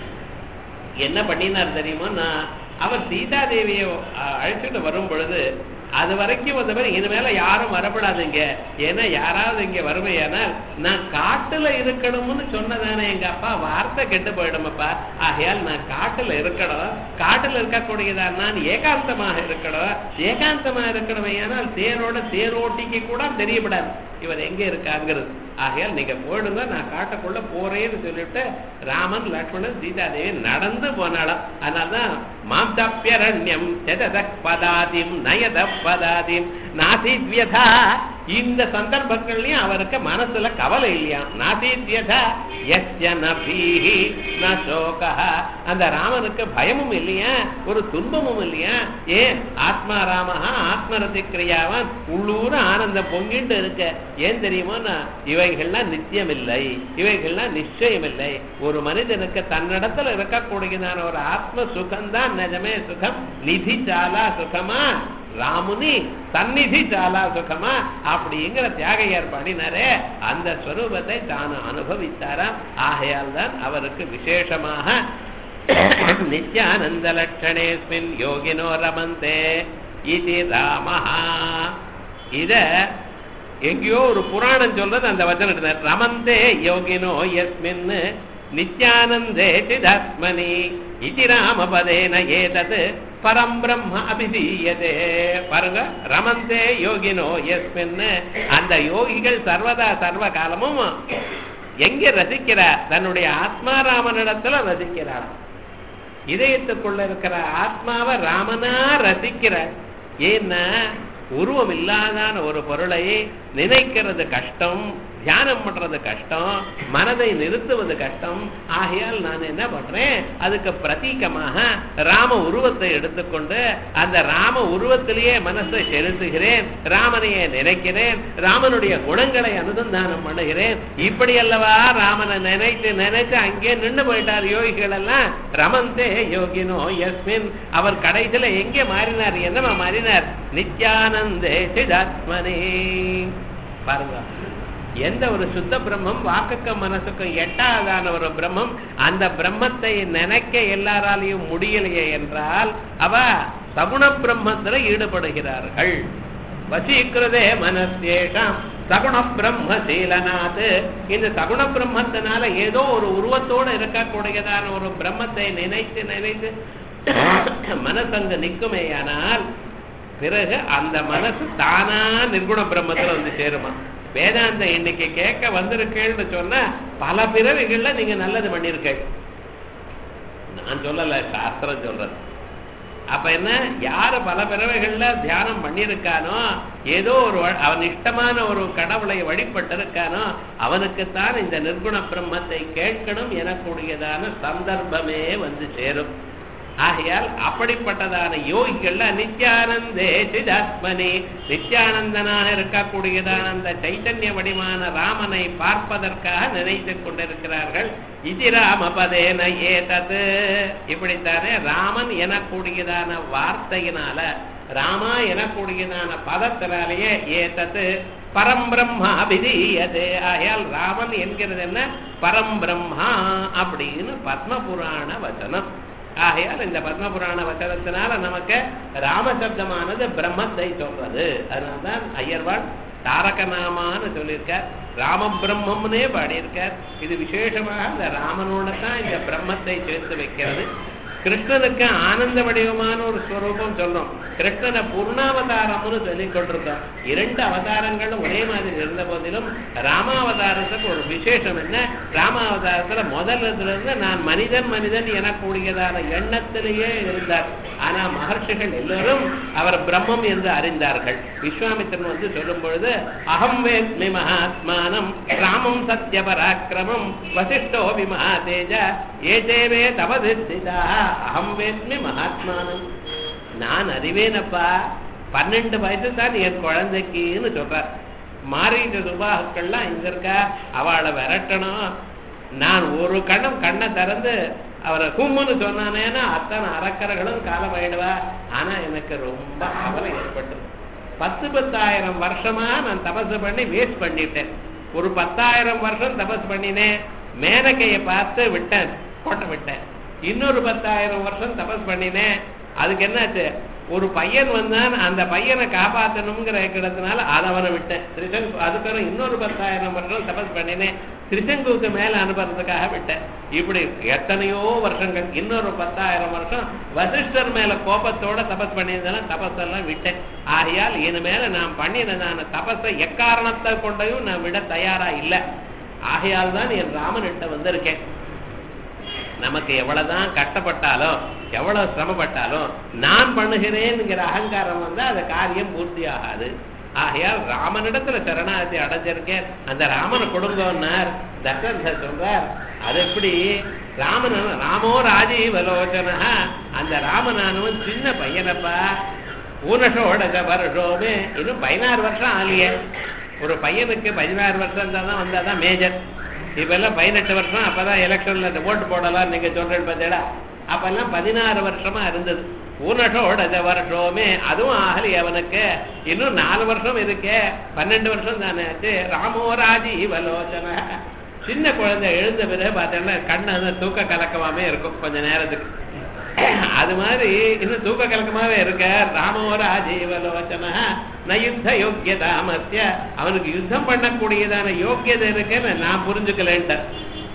என்ன பண்ணினார் தெரியுமா நான் அவர் சீதாதேவியை அஹ், அழைச்சிட்டு வரும் பொழுது அது வரைக்கும் வந்த மாதிரி இனிமேல யாரும் வரப்படாதுங்க ஏன்னா யாராவது இங்க வருமையானால் நான் காட்டுல இருக்கணும்னு சொன்னதானே எங்க அப்பா வார்த்தை கெட்டு போயிடுமப்பா ஆகையால் நான் காட்டுல இருக்கணும் காட்டுல இருக்கக்கூடியதான் நான் ஏகாந்தமாக இருக்கணும் ஏகாந்தமாக இருக்கணும் ஏனால் தேரோட தேரோட்டிக்கு கூட தெரியப்படாது இவர் எங்க இருக்காங்கிறது ஆகையால் நீங்க போயிடுங்க நான் காட்டுக்குள்ள போறேன்னு சொல்லிட்டு ராமன் லக்ஷ்மணன் சீதாதேவி நடந்து போனாலும் அதனால்தான் மாம்சப்பியரண்யம் செதத பதாதிம் நயத பதாதிம் நாசித்யதா இந்த சந்தர்ப்பங்கள்லயும் அவருக்கு மனசுல கவலை இல்லையா நாசித்யதா யஸ்ய நபீஹி ந சோகா அந்த ராமனுக்கு பயமும் இல்லையா ஒரு துன்பமும் இல்லையா ஏன் ஆத்மா ராமஹா ஆத்மரதிக்கிரியாவன் உள்ளூர ஆனந்தம் பொங்கிட்டு இருக்க ஏன் தெரியுமா இவைகள்லாம் நித்தியம் இல்லை இவைகள்லாம் நிச்சயம் இல்லை ஒரு மனிதனுக்கு தன்னிடத்துல இருக்கக்கூடியதான ஒரு ஆத்ம சுகம்தான் நிஜமே சுகம் நிதி சாலா சுகமா ராமுனி சந்நிதி சாலா சுகமா அப்படிங்கிற தியாகையார் பண்ணினாரே அந்த ஸ்வரூபத்தை தான் அனுபவித்தாராம் ஆகையால் தான் அவருக்கு விசேஷமாக நித்யானந்த லட்சணேஸ்மின் யோகினோ ரமந்தே இது ராமஹா இத எங்கேயோ ஒரு புராணம் சொல்றது அந்த வச்சனம் எடுத்தார் ரமந்தே யோகினோ எஸ்மின் நித்யானந்தே சிதாத்மனி இதி ராமபதேன ஏதத் பரம் பிரம்ம அபிதீயதே பாருங்க ரமந்தே யோகினோ எஸ்மின் அந்த யோகிகள் சர்வதா சர்வ காலமும் எங்க ரசிக்கிறார் தன்னுடைய ஆத்மாராமனிடத்துல ரசிக்கிறார் இதயத்துக்குள்ள இருக்கிற ஆத்மாவை ராமனா ரசிக்கிறார் ஏன்னா உருவம் இல்லாதான ஒரு பொருளை நினைக்கிறது கஷ்டம் தியானம் பண்றது கஷ்டம் மனதை நிறுத்துவது கஷ்டம் ஆகையால் நான் என்ன பண்றேன் அதுக்கு பிரதீகமாக ராம உருவத்தை எடுத்துக்கொண்டு அந்த ராம உருவத்திலேயே மனசை செலுத்துகிறேன் ராமனையே நினைக்கிறேன் ராமனுடைய குணங்களை அனுசந்தானம் பண்ணுகிறேன் இப்படி அல்லவா ராமனை நினைத்து நினைத்து அங்கே நின்று போயிட்டார் யோகிகள் எல்லாம் ரமந்தே யோகினோ யஸ்மின் அவர் கடைசியில எங்கே மாறினார் என்னமா மாறினார் நித்யானந்தே சிதாத்மனே பாருங்க எந்த ஒரு சுத்த பிரம்மம் வாக்குக்கும் மனசுக்கும் எட்டாதான ஒரு பிரம்மம் அந்த பிரம்மத்தை நினைக்க எல்லாராலையும் முடியலையே என்றால் அவ சகுண பிரம்மத்துல ஈடுபடுகிறார்கள் வசீக்கிரதே மனசேஷம் சகுண பிரம்ம சீலநாத் இந்த சகுண பிரம்மத்தினால ஏதோ ஒரு உருவத்தோட இருக்கக்கூடியதான ஒரு பிரம்மத்தை நினைத்து நினைத்து மனசங்க நிற்குமேயானால் பிறகு அந்த மனசு தானா நிர்குண பிரம்மத்துல வந்து சேருமா வேதாந்த இன்னைக்கு கேட்க வந்திருக்கேன்னு சொன்னா பல பிறவிகள்ல நீங்க நல்லது பண்ணிருக்க நான் சொல்லல சாஸ்திரம் சொல்றது அப்ப என்ன யாரு பல பிறவைகள்ல தியானம் பண்ணியிருக்கானோ ஏதோ ஒரு வ- அவன் இஷ்டமான ஒரு கடவுளை வழிபட்டிருக்கானோ அவனுக்குத்தான் இந்த நிர்குண பிரம்மத்தை கேட்கணும் எனக்கூடியதான சந்தர்ப்பமே வந்து சேரும் ஆகையால் அப்படிப்பட்டதான யோகிகள்ல நித்யானந்தே சிதாத்மனி நித்யானந்தனாக இருக்கக்கூடியதான அந்த சைத்தன்ய வடிவான ராமனை பார்ப்பதற்காக நினைத்துக் கொண்டிருக்கிறார்கள் இது ராமபதேன ஏதது இப்படித்தானே ராமன் எனக்கூடியதான வார்த்தையினால ராமா எனக்கூடியதான பதத்தினாலேயே ஏதது பரம்பிரம்மா அபிதீயது ஆகையால் ராமன் என்கிறது என்ன பரம்பிரம்மா அப்படின்னு பத்ம புராண வச்சனம் ஆகையால் இந்த பத்ம புராண வச்சனத்தினால நமக்கு ராமசப்தமானது பிரம்மத்தை சொல்றது அதனால்தான் ஐயர்வாள் தாரகநாமான்னு சொல்லியிருக்கார் ராம பிரம்மம்னே பாடியிருக்கார் இது விசேஷமாக இந்த ராமனோட தான் இந்த பிரம்மத்தை சேர்த்து வைக்கிறது கிருஷ்ணனுக்கு ஆனந்த வடிவமான ஒரு ஸ்வரூபம் சொல்றோம் கிருஷ்ணனை பூர்ணாவதாரம்னு சொல்லிக் கொண்டிருக்கோம் இரண்டு அவதாரங்களும் ஒரே மாதிரி இருந்த போதிலும் ராமாவதாரத்துக்கு ஒரு விசேஷம் என்ன ராமாவதாரத்துல முதல்ல இருந்து நான் மனிதன் மனிதன் எனக்கூடியதான எண்ணத்திலேயே இருந்தார் ஆனா மகர்ஷிகள் எல்லோரும் அவர் பிரம்மம் என்று அறிந்தார்கள் விஸ்வாமித்திரன் வந்து சொல்லும் பொழுது அகம் வேத்மி மகாத்மானம் ராமம் சத்ய பராக்கிரமம் வசிஷ்டோ விமஹா தேஜ ஏஜேவே தபதிஸ்திதா அகம் வேத்மி மகாத்மானம் நான் அறிவேனப்பா பன்னெண்டு வயசு தான் என் குழந்தைக்குன்னு சொல்றார் மாறிட்ட சுபாக்கள்லாம் இங்க இருக்கா அவளை விரட்டணும் நான் ஒரு கணம் கண்ணை திறந்து அவரை கும்முன்னு சொன்னானேன்னா அத்தனை அறக்கரைகளும் காலமாயிடுவா ஆனா எனக்கு ரொம்ப கவலை ஏற்பட்டது பத்து பத்தாயிரம் வருஷமா நான் தபசு பண்ணி வேஸ்ட் பண்ணிட்டேன் ஒரு பத்தாயிரம் வருஷம் தபஸ் பண்ணினேன் மேனகையை பார்த்து விட்டேன் கோட்டை விட்டேன் இன்னொரு பத்தாயிரம் வருஷம் தபஸ் பண்ணினேன் அதுக்கு என்னாச்சு ஒரு பையன் வந்தான் அந்த பையனை காப்பாற்றணுங்கிற கிடத்தினால அதை அவனை விட்டேன் திரிசங்கு அதுக்கப்புறம் இன்னொரு பத்தாயிரம் வருஷம் தபஸ் பண்ணினேன் திரிசங்குக்கு மேல அனுப்புறதுக்காக விட்டேன் இப்படி எத்தனையோ வருஷங்கள் இன்னொரு பத்தாயிரம் வருஷம் வசிஷ்டர் மேல கோபத்தோட தபஸ் பண்ணியிருந்தேன் தபஸெல்லாம் விட்டேன் ஆகையால் இனிமேல நான் பண்ணினதான தபஸை எக்காரணத்தை கொண்டையும் நான் விட தயாரா இல்லை ஆகையால் தான் என் ராமன்கிட்ட வந்திருக்கேன் நமக்கு எவ்வளவுதான் கஷ்டப்பட்டாலும் எவ்வளவு சிரமப்பட்டாலும் நான் பண்ணுகிறேன்ங்கிற அகங்காரம் வந்தா அந்த காரியம் பூர்த்தி ஆகாது ஆகையால் ராமனிடத்துல சரணாகதி அடைஞ்சிருக்கேன் அந்த ராமனை கொடுங்கன்னார் தசரதர் சொல்றார் அது எப்படி ராமன் ராமோ ராஜீவலோச்சனா அந்த ராமனானவன் சின்ன பையனப்பா ஊனஷோட வருஷோமே இன்னும் பதினாறு வருஷம் ஆலியே ஒரு பையனுக்கு பதினாறு வருஷம் தான் வந்தாதான் மேஜர் இப்பெல்லாம் பதினெட்டு வருஷம் அப்பதான் எலெக்ஷன்ல இந்த ஓட்டு போடலாம் நீங்க சொல்றேன்னு பார்த்தீங்களா அப்பெல்லாம் பதினாறு வருஷமா இருந்தது ஊனஷோட வருஷமே அதுவும் ஆகலி அவனுக்கு இன்னும் நாலு வருஷம் இருக்கே பன்னெண்டு வருஷம் தானே ஆச்சு ராமோ ராஜீவலோச்சன சின்ன குழந்தை எழுந்த பிறகு பார்த்தோன்னா கண்ணு தூக்க கலக்கமாமே இருக்கும் கொஞ்ச நேரத்துக்கு அது மாதிரி இன்னும் தூக்க கலக்கமாவே இருக்க ராமோ ராஜீவலோச்சன நயுத்த யோக்கியதாமத்திய அவனுக்கு யுத்தம் பண்ணக்கூடியதான யோக்கியதை இருக்குன்னு நான் புரிஞ்சுக்கலேன்ட்டேன்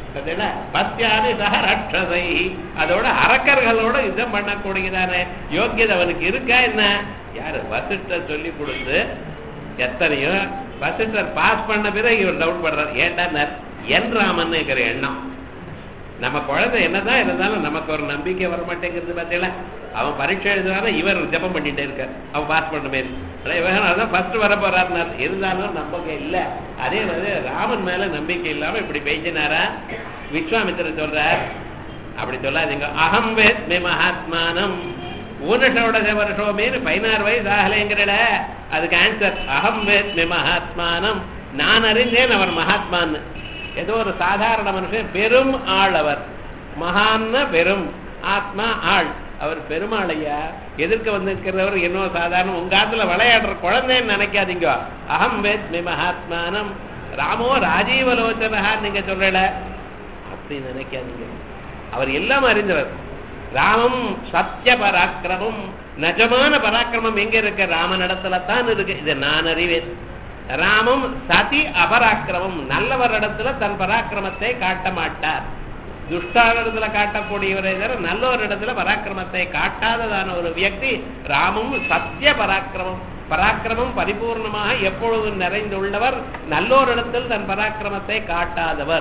பத்தியாதி சக ரட்சதை அதோட அரக்கர்களோட யுத்தம் பண்ணக்கூடியதான யோக்கியதை அவனுக்கு இருக்கா என்ன யாரு வசிஷ்டர் சொல்லி கொடுத்து எத்தனையோ வசிஷ்டர் பாஸ் பண்ண பிறகு இவர் டவுட் பண்றார் ஏன்டா என் ராமன்னுங்கிற எண்ணம் நம்ம குழந்தை என்னதான் இருந்தாலும் நமக்கு ஒரு நம்பிக்கை வர மாட்டேங்கிறது பார்த்தீங்களா அவன் பரீட்சை எழுதுறான இவர் ஜபம் பண்ணிட்டே இருக்கார் அவன் பாஸ் பண்ண மாரி இவன் அதான் ஃபர்ஸ்ட் வர போறாருனார் இருந்தாலும் நம்பிக்கை இல்லை அதே மாதிரி ராமன் மேல நம்பிக்கை இல்லாம இப்படி பேசினாரா விஸ்வாமித்திரன் சொல்றார் அப்படி சொல்லாதீங்க அகம் வேத்மி மகாத்மானம் ஊனஷோட வருஷோமேனு பதினாறு வயசு ஆகலைங்கிறட அதுக்கு ஆன்சர் அகம் வேத்மி மகாத்மானம் நான் அறிந்தேன் அவர் மகாத்மான்னு ஏதோ ஒரு சாதாரண மனுஷன் பெரும் ஆள் அவர் மகான்னா பெரும் ஆத்மா ஆள் அவர் பெருமாள் ஐயா எதிர்க்க வந்திருக்கிறவர் என்னோ சாதாரண உங்க ஆத்துல விளையாடுற குழந்தைன்னு நினைக்காதீங்க அகம் வேத்மி மகாத்மானம் ராமோ ராஜீவலோச்சனா நீங்க சொல்லல அப்படி நினைக்காதீங்க அவர் எல்லாம் அறிந்தவர் ராமம் சத்திய பராக்கிரமம் நிஜமான பராக்கிரமம் எங்க இருக்கு ராமனிடத்துல தான் இருக்கு இதை நான் அறிவேன் ராமம் சதி அபராக்கிரமம் நல்லவர் இடத்துல தன் பராக்கிரமத்தை காட்ட மாட்டார் துஷ்டாரிடத்துல காட்டக்கூடியவரை தவிர நல்லவர் இடத்துல பராக்கிரமத்தை காட்டாததான ஒரு வியக்தி ராமம் சத்திய பராக்கிரமம் பராக்கிரமம் பரிபூர்ணமாக எப்பொழுதும் நிறைந்துள்ளவர் நல்லோரிடத்தில் தன் பராக்கிரமத்தை காட்டாதவர்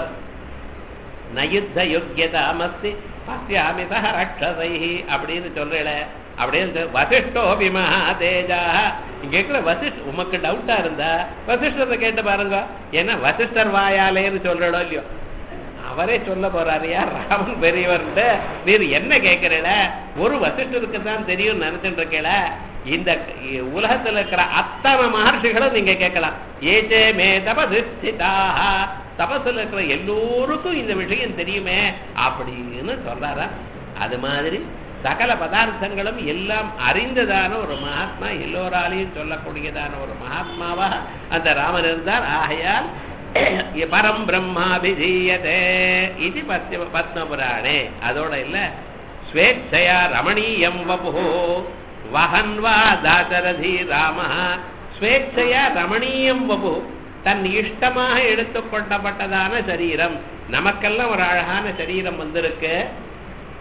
நயுத்த யோக்கியதாமஸ்தி பசியாமித ரக்ஷதை அப்படின்னு சொல்றேன் அப்படின்னு வசிஷ்டோ விமஹா தேஜா இங்க இருக்கிற வசிஷ்ட உமக்கு டவுட்டா இருந்தா வசிஷ்டத்தை கேட்டு பாருங்க ஏன்னா வசிஷ்டர் வாயாலேன்னு சொல்றடோ இல்லையோ அவரே சொல்ல போறாரு யார் ராமன் பெரியவர்கிட்ட நீர் என்ன கேட்கிறீல ஒரு வசிஷ்டருக்கு தான் தெரியும் நினைச்சுட்டு இருக்கீல இந்த உலகத்துல இருக்கிற அத்தனை மகர்ஷிகளும் நீங்க கேட்கலாம் ஏஜே மே தபதிஷ்டிதாக தபசுல இருக்கிற எல்லோருக்கும் இந்த விஷயம் தெரியுமே அப்படின்னு சொல்றாரா அது மாதிரி சகல பதார்த்தங்களும் எல்லாம் அறிந்ததான ஒரு மகாத்மா எல்லோராலையும் சொல்லக்கூடியதான ஒரு மகாத்மாவா அந்த ராமன் இருந்தார் ஆகையால் பரம் பிரம்மாபிதீயதே இது பத்ம பத்மபுராணே அதோட இல்ல ஸ்வேச்சையா ரமணீயம் வபு வஹன் வா தாசரதி ராம ஸ்வேச்சையா ரமணீயம் வபு தன் இஷ்டமாக எடுத்துக்கொண்டப்பட்டதான சரீரம் நமக்கெல்லாம் ஒரு அழகான சரீரம் வந்திருக்கு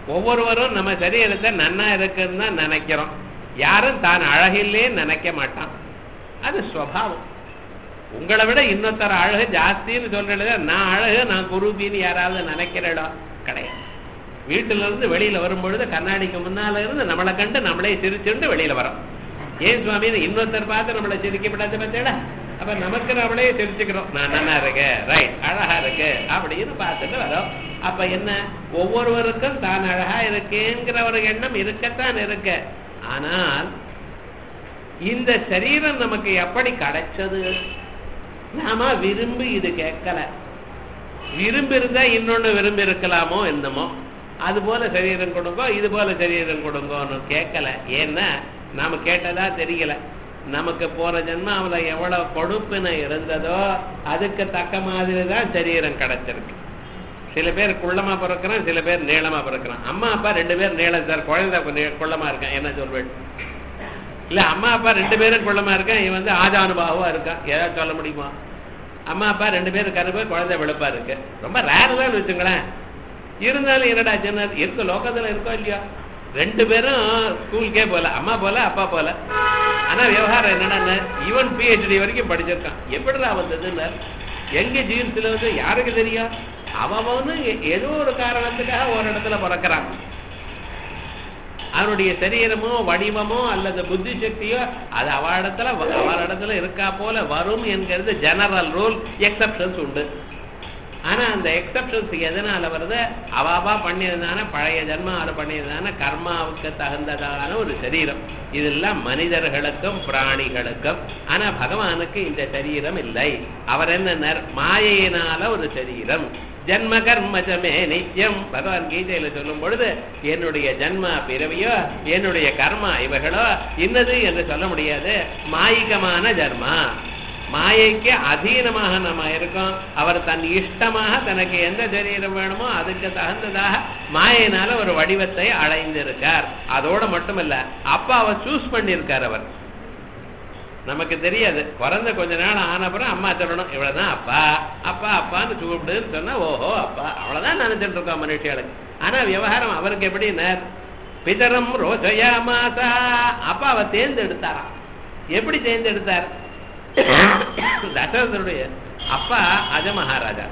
ஒவ்வொருவரும் நம்ம சரீரத்தை நன்னா இருக்குன்னு தான் நினைக்கிறோம் யாரும் தான் அழகில்லே நினைக்க மாட்டான் அது ஸ்வபாவம் உங்களை விட இன்னொருத்தர் அழகு ஜாஸ்தின்னு சொல்றது நான் அழகு நான் குருபின்னு யாராவது நினைக்கிறடா கிடையாது வீட்டுல இருந்து வெளியில வரும்பொழுது கண்ணாடிக்கு முன்னால இருந்து நம்மளை கண்டு நம்மளே சிரிச்சுட்டு வெளியில வரோம் ஏன் சுவாமின்னு இன்னொருத்தர் பார்த்து நம்மளை சிரிக்கப்படாது பார்த்தேடா அப்ப நமக்கு நம்மளே சிரிச்சுக்கிறோம் நான் நல்லா இருக்கேன் ரைட் அழகா இருக்கு அப்படின்னு பார்த்துட்டு வரோம் அப்ப என்ன ஒவ்வொருவருக்கும் தான் அழகா இருக்கேங்கிற ஒரு எண்ணம் இருக்கத்தான் இருக்கு ஆனால் இந்த சரீரம் நமக்கு எப்படி கிடைச்சது நாம விரும்பி இது கேட்கல விரும்பி இருந்தா இன்னொன்னு விரும்பி இருக்கலாமோ என்னமோ அது போல சரீரம் கொடுங்கோ இது போல சரீரம் கொடுங்கோன்னு கேட்கல ஏன்னா நாம கேட்டதா தெரியல நமக்கு போற ஜென்மாவில எவ்வளவு கொடுப்பின இருந்ததோ அதுக்கு தக்க மாதிரி தான் சரீரம் கிடைச்சிருக்கு சில பேர் குள்ளமா பிறக்கிறான் சில பேர் நீளமா பிறக்கிறான் அம்மா அப்பா ரெண்டு பேர் நீளம் சார் குழந்தை கொஞ்சம் குள்ளமா இருக்கான் என்ன சொல்வேன் இல்ல அம்மா அப்பா ரெண்டு பேரும் குள்ளமா இருக்கான் இவன் வந்து ஆஜானுபாவா இருக்கான் ஏதாவது சொல்ல முடியுமா அம்மா அப்பா ரெண்டு பேரும் கருப்பு குழந்தை வெளுப்பா இருக்கு ரொம்ப ரேர் தான் வச்சுங்களேன் இருந்தாலும் என்னடா சின்ன இருக்க லோக்கத்துல இருக்கோ இல்லையா ரெண்டு பேரும் ஸ்கூலுக்கே போல அம்மா போல அப்பா போல ஆனா விவகாரம் என்னன்னா ஈவன் பிஹெச்டி வரைக்கும் படிச்சிருக்கான் எப்படிடா வந்ததுன்னு எங்க ஜீன்ஸ்ல வந்து யாருக்கு தெரியும் அவன் ஏதோ ஒரு காரணத்துக்காக ஒரு இடத்துல பிறக்கிறான் அவனுடைய சரீரமோ வடிவமோ அல்லது புத்தி சக்தியோ அது அவளிடத்துல அவளிடத்துல இருக்கா போல வரும் என்கிறது ஜெனரல் ரூல் எக்ஸப்ஷன்ஸ் உண்டு ஆனா அந்த எக்ஸப்ஷன்ஸ் எதனால வருது அவாவா பண்ணியதான பழைய ஜென்மாவில பண்ணியதான கர்மாவுக்கு தகுந்ததான ஒரு சரீரம் இதெல்லாம் மனிதர்களுக்கும் பிராணிகளுக்கும் ஆனா பகவானுக்கு இந்த சரீரம் இல்லை அவர் என்ன மாயையினால ஒரு சரீரம் ஜன்ம கர்மஜமே நித்தியம் பகவான் கீதையில சொல்லும் பொழுது என்னுடைய ஜன்ம பிறவியோ என்னுடைய கர்மா இவைகளோ இன்னது என்று சொல்ல முடியாது மாயிகமான ஜன்மா மாயைக்கு அதீனமாக நம்ம இருக்கோம் அவர் தன் இஷ்டமாக தனக்கு எந்த சரீரம் வேணுமோ அதுக்கு தகுந்ததாக மாயினால ஒரு வடிவத்தை அடைந்திருக்கார் அதோட மட்டுமல்ல அப்பா அவர் சூஸ் பண்ணியிருக்கார் அவர் நமக்கு தெரியாது பிறந்த கொஞ்ச நாள் ஆனப்புறம் அம்மா சொல்லணும் இவ்வளவுதான் அப்பா அப்பா அப்பான்னு கூப்பிடுன்னு சொன்னா ஓஹோ அப்பா அவ்வளவுதான் நினைச்சிட்டு இருக்கோம் மனுஷியாளுக்கு ஆனா விவகாரம் அவருக்கு எப்படின்னா பிதரம் ரோஜயா மாதா அப்பாவை தேர்ந்தெடுத்தாராம் எப்படி தேர்ந்தெடுத்தார் தசரதனுடைய அப்பா அஜ மகாராஜா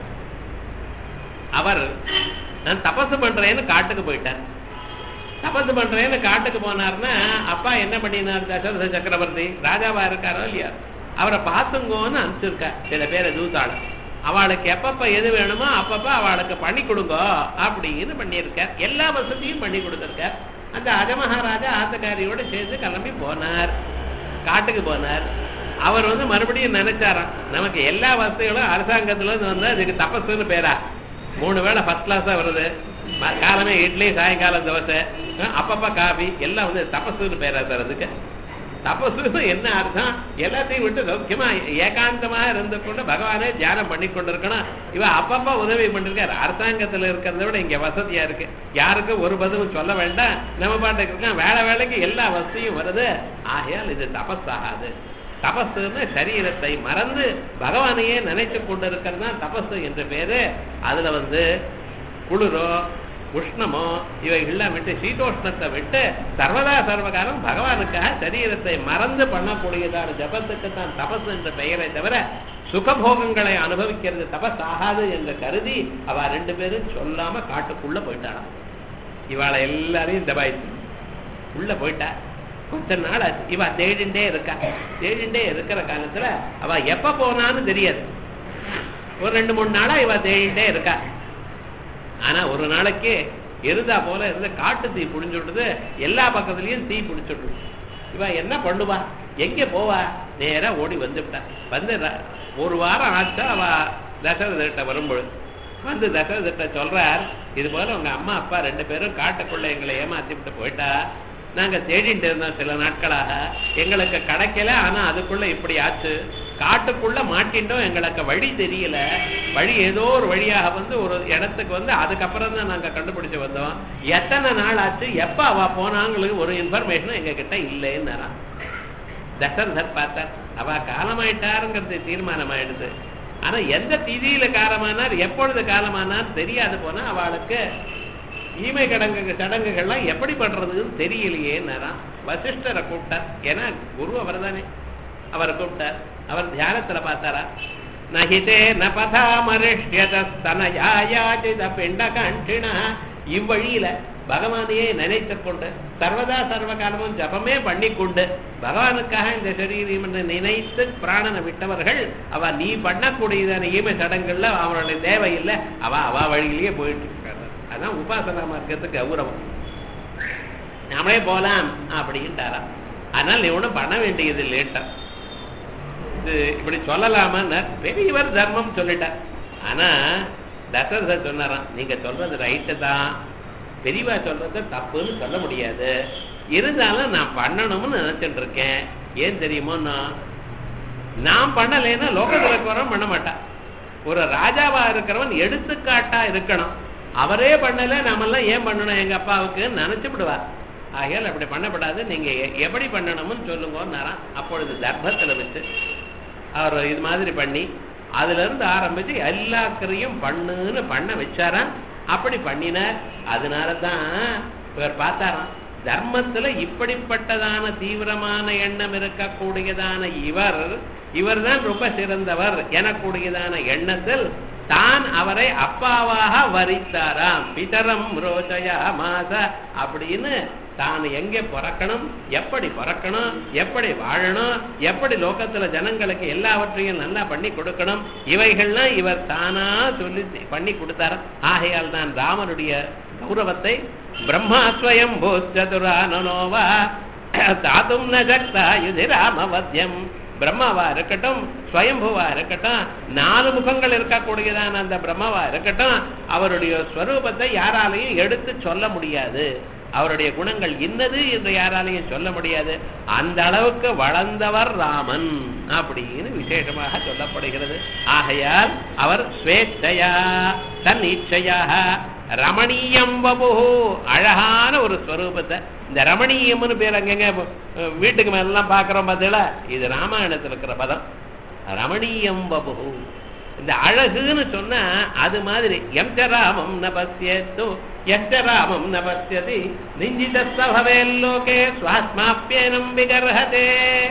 அவர் நான் தபசு பண்றேன்னு காட்டுக்கு போயிட்டார் தபசு பண்றேன்னு காட்டுக்கு போனார்னா அப்பா என்ன பண்ணினார் தசரத சக்கரவர்த்தி ராஜாவா இருக்காரோ இல்லையா அவரை பார்த்துங்கோன்னு அனுப்பிச்சிருக்கார் சில பேரை தூத்தாள அவளுக்கு எப்பப்ப எது வேணுமோ அப்பப்ப அவளுக்கு பண்ணி கொடுங்க அப்படின்னு பண்ணியிருக்கார் எல்லா வசதியும் பண்ணி கொடுத்திருக்கார் அந்த அஜமகாராஜா ஆத்தக்காரியோட சேர்ந்து கிளம்பி போனார் காட்டுக்கு போனார் அவர் வந்து மறுபடியும் நினைச்சாராம் நமக்கு எல்லா வசதிகளும் அரசாங்கத்துல இருந்து வந்தா இதுக்கு தபசுன்னு பேரா மூணு வேளை ஃபர்ஸ்ட் கிளாஸா வருது ம- காலமே இட்லி சாயங்காலம் தோசை அஹ் அப்பப்ப காபி எல்லாம் வந்து தபசுன்னு பேரா சார் அதுக்கு தபசுன்னு என்ன அர்த்தம் எல்லாத்தையும் விட்டு சௌக்கியமா ஏகாந்தமா இருந்து கொண்டு பகவானே தியானம் பண்ணி கொண்டிருக்கணும் இவ அப்பப்ப உதவி பண்ணிருக்காரு அரசாங்கத்துல இருக்கிறத விட இங்க வசதியா இருக்கு யாருக்கும் ஒரு பதிலும் சொல்ல வேண்டாம் நம்ம பாட்டுக்கு இருக்கான் வேலை வேலைக்கு எல்லா வசதியும் வருது ஆகையால் இது தபஸ் ஆகாது தபஸ்ன்னு சரீரத்தை மறந்து பகவானையே நினைத்து கொண்டிருக்கிறது தான் தபஸ் என்ற பேரு அதுல வந்து குளிரோ உஷ்ணமோ இவைகள்லாம் விட்டு சீதோஷ்ணத்தை விட்டு சர்வதா சர்வகாலம் பகவானுக்காக சரீரத்தை மறந்து பண்ணக்கூடியதான ஜபத்துக்கு தான் தபஸ் என்ற பெயரை தவிர சுகபோகங்களை அனுபவிக்கிறது தபஸ் ஆகாது என்று கருதி அவ ரெண்டு பேரும் சொல்லாம காட்டுக்குள்ள போயிட்டாளாம் இவாளை எல்லாரையும் தபாய்த்து உள்ள போயிட்டா கொஞ்ச நாள் ஆச்சு. இவ தேடிண்டே இருக்கா தேடிண்டே இருக்கிற காலத்துல அவ எப்ப போனான்னு தெரியாது ஒரு ரெண்டு மூணு நாளா இவ தேடிண்டே இருக்கா ஆனா ஒரு நாளைக்கு எருதா போல இருந்த காட்டு தீ புடிஞ்சுடுது எல்லா பக்கத்துலயும் தீ பிடிச்சுடுது இவ என்ன பண்ணுவா எங்க போவா நேரா ஓடி வந்துவிட்டா வந்து ர- ஒரு வாரம் ஆச்சா அவ தசரதர்கிட்ட வரும்பொழுது வந்து தசரதர்கிட்ட சொல்றார் இது போல உங்க அம்மா அப்பா ரெண்டு பேரும் காட்டுக்குள்ள எங்களை ஏமாத்தி விட்டு போயிட்டா நாங்க தேடிட்டு இருந்தோம் சில நாட்களாக எங்களுக்கு கிடைக்கல ஆனா அதுக்குள்ள இப்படி ஆச்சு காட்டுக்குள்ள மாட்டிட்டோம் எங்களுக்கு வழி தெரியல வழி ஏதோ ஒரு வழியாக வந்து ஒரு இடத்துக்கு வந்து அதுக்கப்புறம் தான் நாங்க கண்டுபிடிச்சு வந்தோம் எத்தனை நாள் ஆச்சு எப்ப அவ போனாங்களுக்கு ஒரு இன்ஃபர்மேஷனும் எங்க கிட்ட இல்லைன்னு தசரதர் பார்த்தார் அவ காலமாயிட்டாருங்கிறது தீர்மானம் ஆயிடுது ஆனா எந்த திதியில காலமானார் எப்பொழுது காலமானார் தெரியாது போனா அவளுக்கு ஈமை கடங்கு சடங்குகள்லாம் எப்படி பண்றதுன்னு தெரியலையே வசிஷ்டரை கூப்பிட்டார் ஏன்னா குரு அவர் தானே அவரை கூப்பிட்டார் அவர் தியானத்துல பார்த்தாரா நஹிதே ந பதாமரிஷ்யதனயாயாச்சித பிண்ட கண்டினா இவ்வழியில பகவானையே நினைத்து கொண்டு சர்வதா சர்வ காலமும் ஜபமே பண்ணி கொண்டு பகவானுக்காக இந்த சரீரம் என்று நினைத்து பிராணனை விட்டவர்கள் அவ நீ பண்ணக்கூடியதான ஈம சடங்குகள்ல அவனுடைய தேவையில்லை அவ அவ வழியிலேயே போயிட்டு இருக்காங்க அதான் உபாசனா மார்க்கத்துக்கு கௌரவம் நாமளே போலாம் அப்படின்ட்டாராம் அதனால நீ ஒன்றும் பண்ண வேண்டியது இல்லைட்டா இது இப்படி சொல்லலாமான்னு பெரியவர் தர்மம் சொல்லிட்டார் ஆனா தசரதர் சொன்னாராம் நீங்க சொல்றது ரைட்டு தான் பெரியவா சொல்றது தப்புன்னு சொல்ல முடியாது இருந்தாலும் நான் பண்ணணும்னு நினைச்சிட்டு இருக்கேன் ஏன் தெரியுமோன்னா நான் பண்ணலைன்னா லோகத்துல இருக்கிறவன் பண்ண மாட்டான் ஒரு ராஜாவா இருக்கிறவன் எடுத்துக்காட்டா இருக்கணும் அவரே பண்ணல நாமெல்லாம் ஏன் பண்ணணும் எங்க அப்பாவுக்கு நினைச்சு விடுவார் ஆகையால் அப்படி பண்ணப்படாது நீங்க எ- எப்படி பண்ணணும்னு சொல்லுங்கன்னாராம் அப்பொழுது தர்ப்பத்துல வச்சு அவர் இது மாதிரி பண்ணி அதுல இருந்து ஆரம்பிச்சு எல்லா கிரியும் பண்ணுன்னு பண்ண வச்சாராம் அப்படி பண்ணினார் அதனால தான் இவர் பார்த்தாராம் தர்மத்துல இப்படிப்பட்டதான தீவிரமான எண்ணம் இருக்கக்கூடியதான இவர் இவர்தான் ரொம்ப சிறந்தவர் எனக்கூடியதான எண்ணத்தில் தான் அவரை அப்பாவாக வரித்தாராம் பிதரம் ரோஜயா மாச அப்படின்னு தான் எங்கே பிறக்கணும் எப்படி பிறக்கணும் எப்படி வாழணும் எப்படி லோகத்துல ஜனங்களுக்கு எல்லாவற்றையும் நல்லா பண்ணி கொடுக்கணும் இவைகள்லாம் இவர் தானா சொல்லி பண்ணி கொடுத்தார் ஆகையால் தான் ராமனுடைய கௌரவத்தை பிரம்மா ஸ்வயம் பூச்சதுரானோவா தாத்தும் ந சக்தா யுதி ராமவத்தியம் பிரம்மாவா இருக்கட்டும் ஸ்வயம்புவா இருக்கட்டும் நாலு முகங்கள் இருக்கக்கூடியதான அந்த பிரம்மாவா இருக்கட்டும் அவருடைய ஸ்வரூபத்தை யாராலையும் எடுத்து சொல்ல முடியாது அவருடைய குணங்கள் இன்னது என்று யாராலையும் சொல்ல முடியாது அந்த அளவுக்கு வளர்ந்தவர் ராமன் அப்படின்னு விசேஷமாக சொல்லப்படுகிறது ஆகையால் அவர் ஸ்வேச்சையா தன் இச்சையாக ரமணீயம் வபு அழகான ஒரு ஸ்வரூபத்தை இந்த ரமணீயம்னு பேர் அங்கங்க அஹ், வீட்டுக்கு மேலாம் பார்க்கிறோம் பார்த்தீங்களா இது ராமாயணத்தில் இருக்கிற பதம் ரமணீயம் வபு இந்த அழகுன்னு சொன்னா அது மாதிரி எம் ச ராமம் நபஸ்யத்து எம் ச ராமம் நபஸ்யதி நிஞ்சிதஸ்தபவே லோகே சுவாத்மாப்பியனம் விகர்ஹதே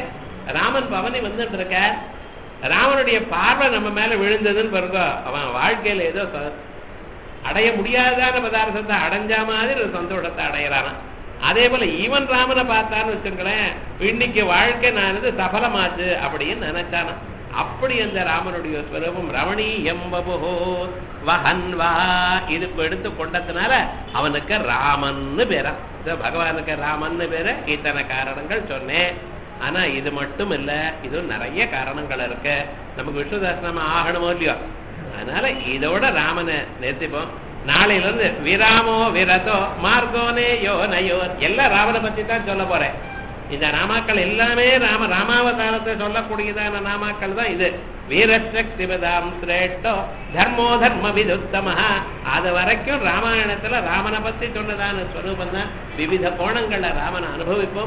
ராமன் பவனி வந்துட்டு இருக்க ராமனுடைய பார்வை நம்ம மேல விழுந்ததுன்னு பாருங்க அவன் வாழ்க்கையில ஏதோ ச- அடைய முடியாதான பதார்த்தத்தை அடைஞ்ச மாதிரி ஒரு சந்தோஷத்தை அடையிறானாம் அதே போல ஈவன் ராமனை பார்த்தான்னு வச்சுங்களேன் இன்னைக்கு வாழ்க்கை நான் இது சபலமாச்சு அப்படின்னு நினைச்சானா அப்படி அந்த ராமனுடைய ஸ்வரூபம் ரமணி எம்பபுஹோ வஹன் வா இதுக்கு எடுத்து கொண்டதுனால அவனுக்கு ராமன்னு பேரா இது பகவானுக்கு ராமன்னு பேரு இத்தனை காரணங்கள் சொன்னேன் ஆனா இது மட்டும் இல்ல இது நிறைய காரணங்கள் இருக்கு நமக்கு விஷ்ணு தரிசனம் ஆகணுமோ இல்லையோ அதனால இதோட ராமனை நிறுத்திப்போம் நாளையில இருந்து விராமோ விரதோ மார்கோனே யோ நயோ எல்லாம் ராமனை பத்தி தான் சொல்ல போறேன் இந்த நாமாக்கள் எல்லாமே ராம ராமாவதாரத்தை சொல்லக்கூடியதான நாமாக்கள் தான் இது வீரசக்திபதாம் சிரேஷ்டோ தர்மோ தர்ம விதுத்தமஹா அது வரைக்கும் ராமாயணத்துல ராமனை பத்தி சொன்னதான ஸ்வரூபம் தான் விவித கோணங்கள்ல ராமனை அனுபவிப்போம்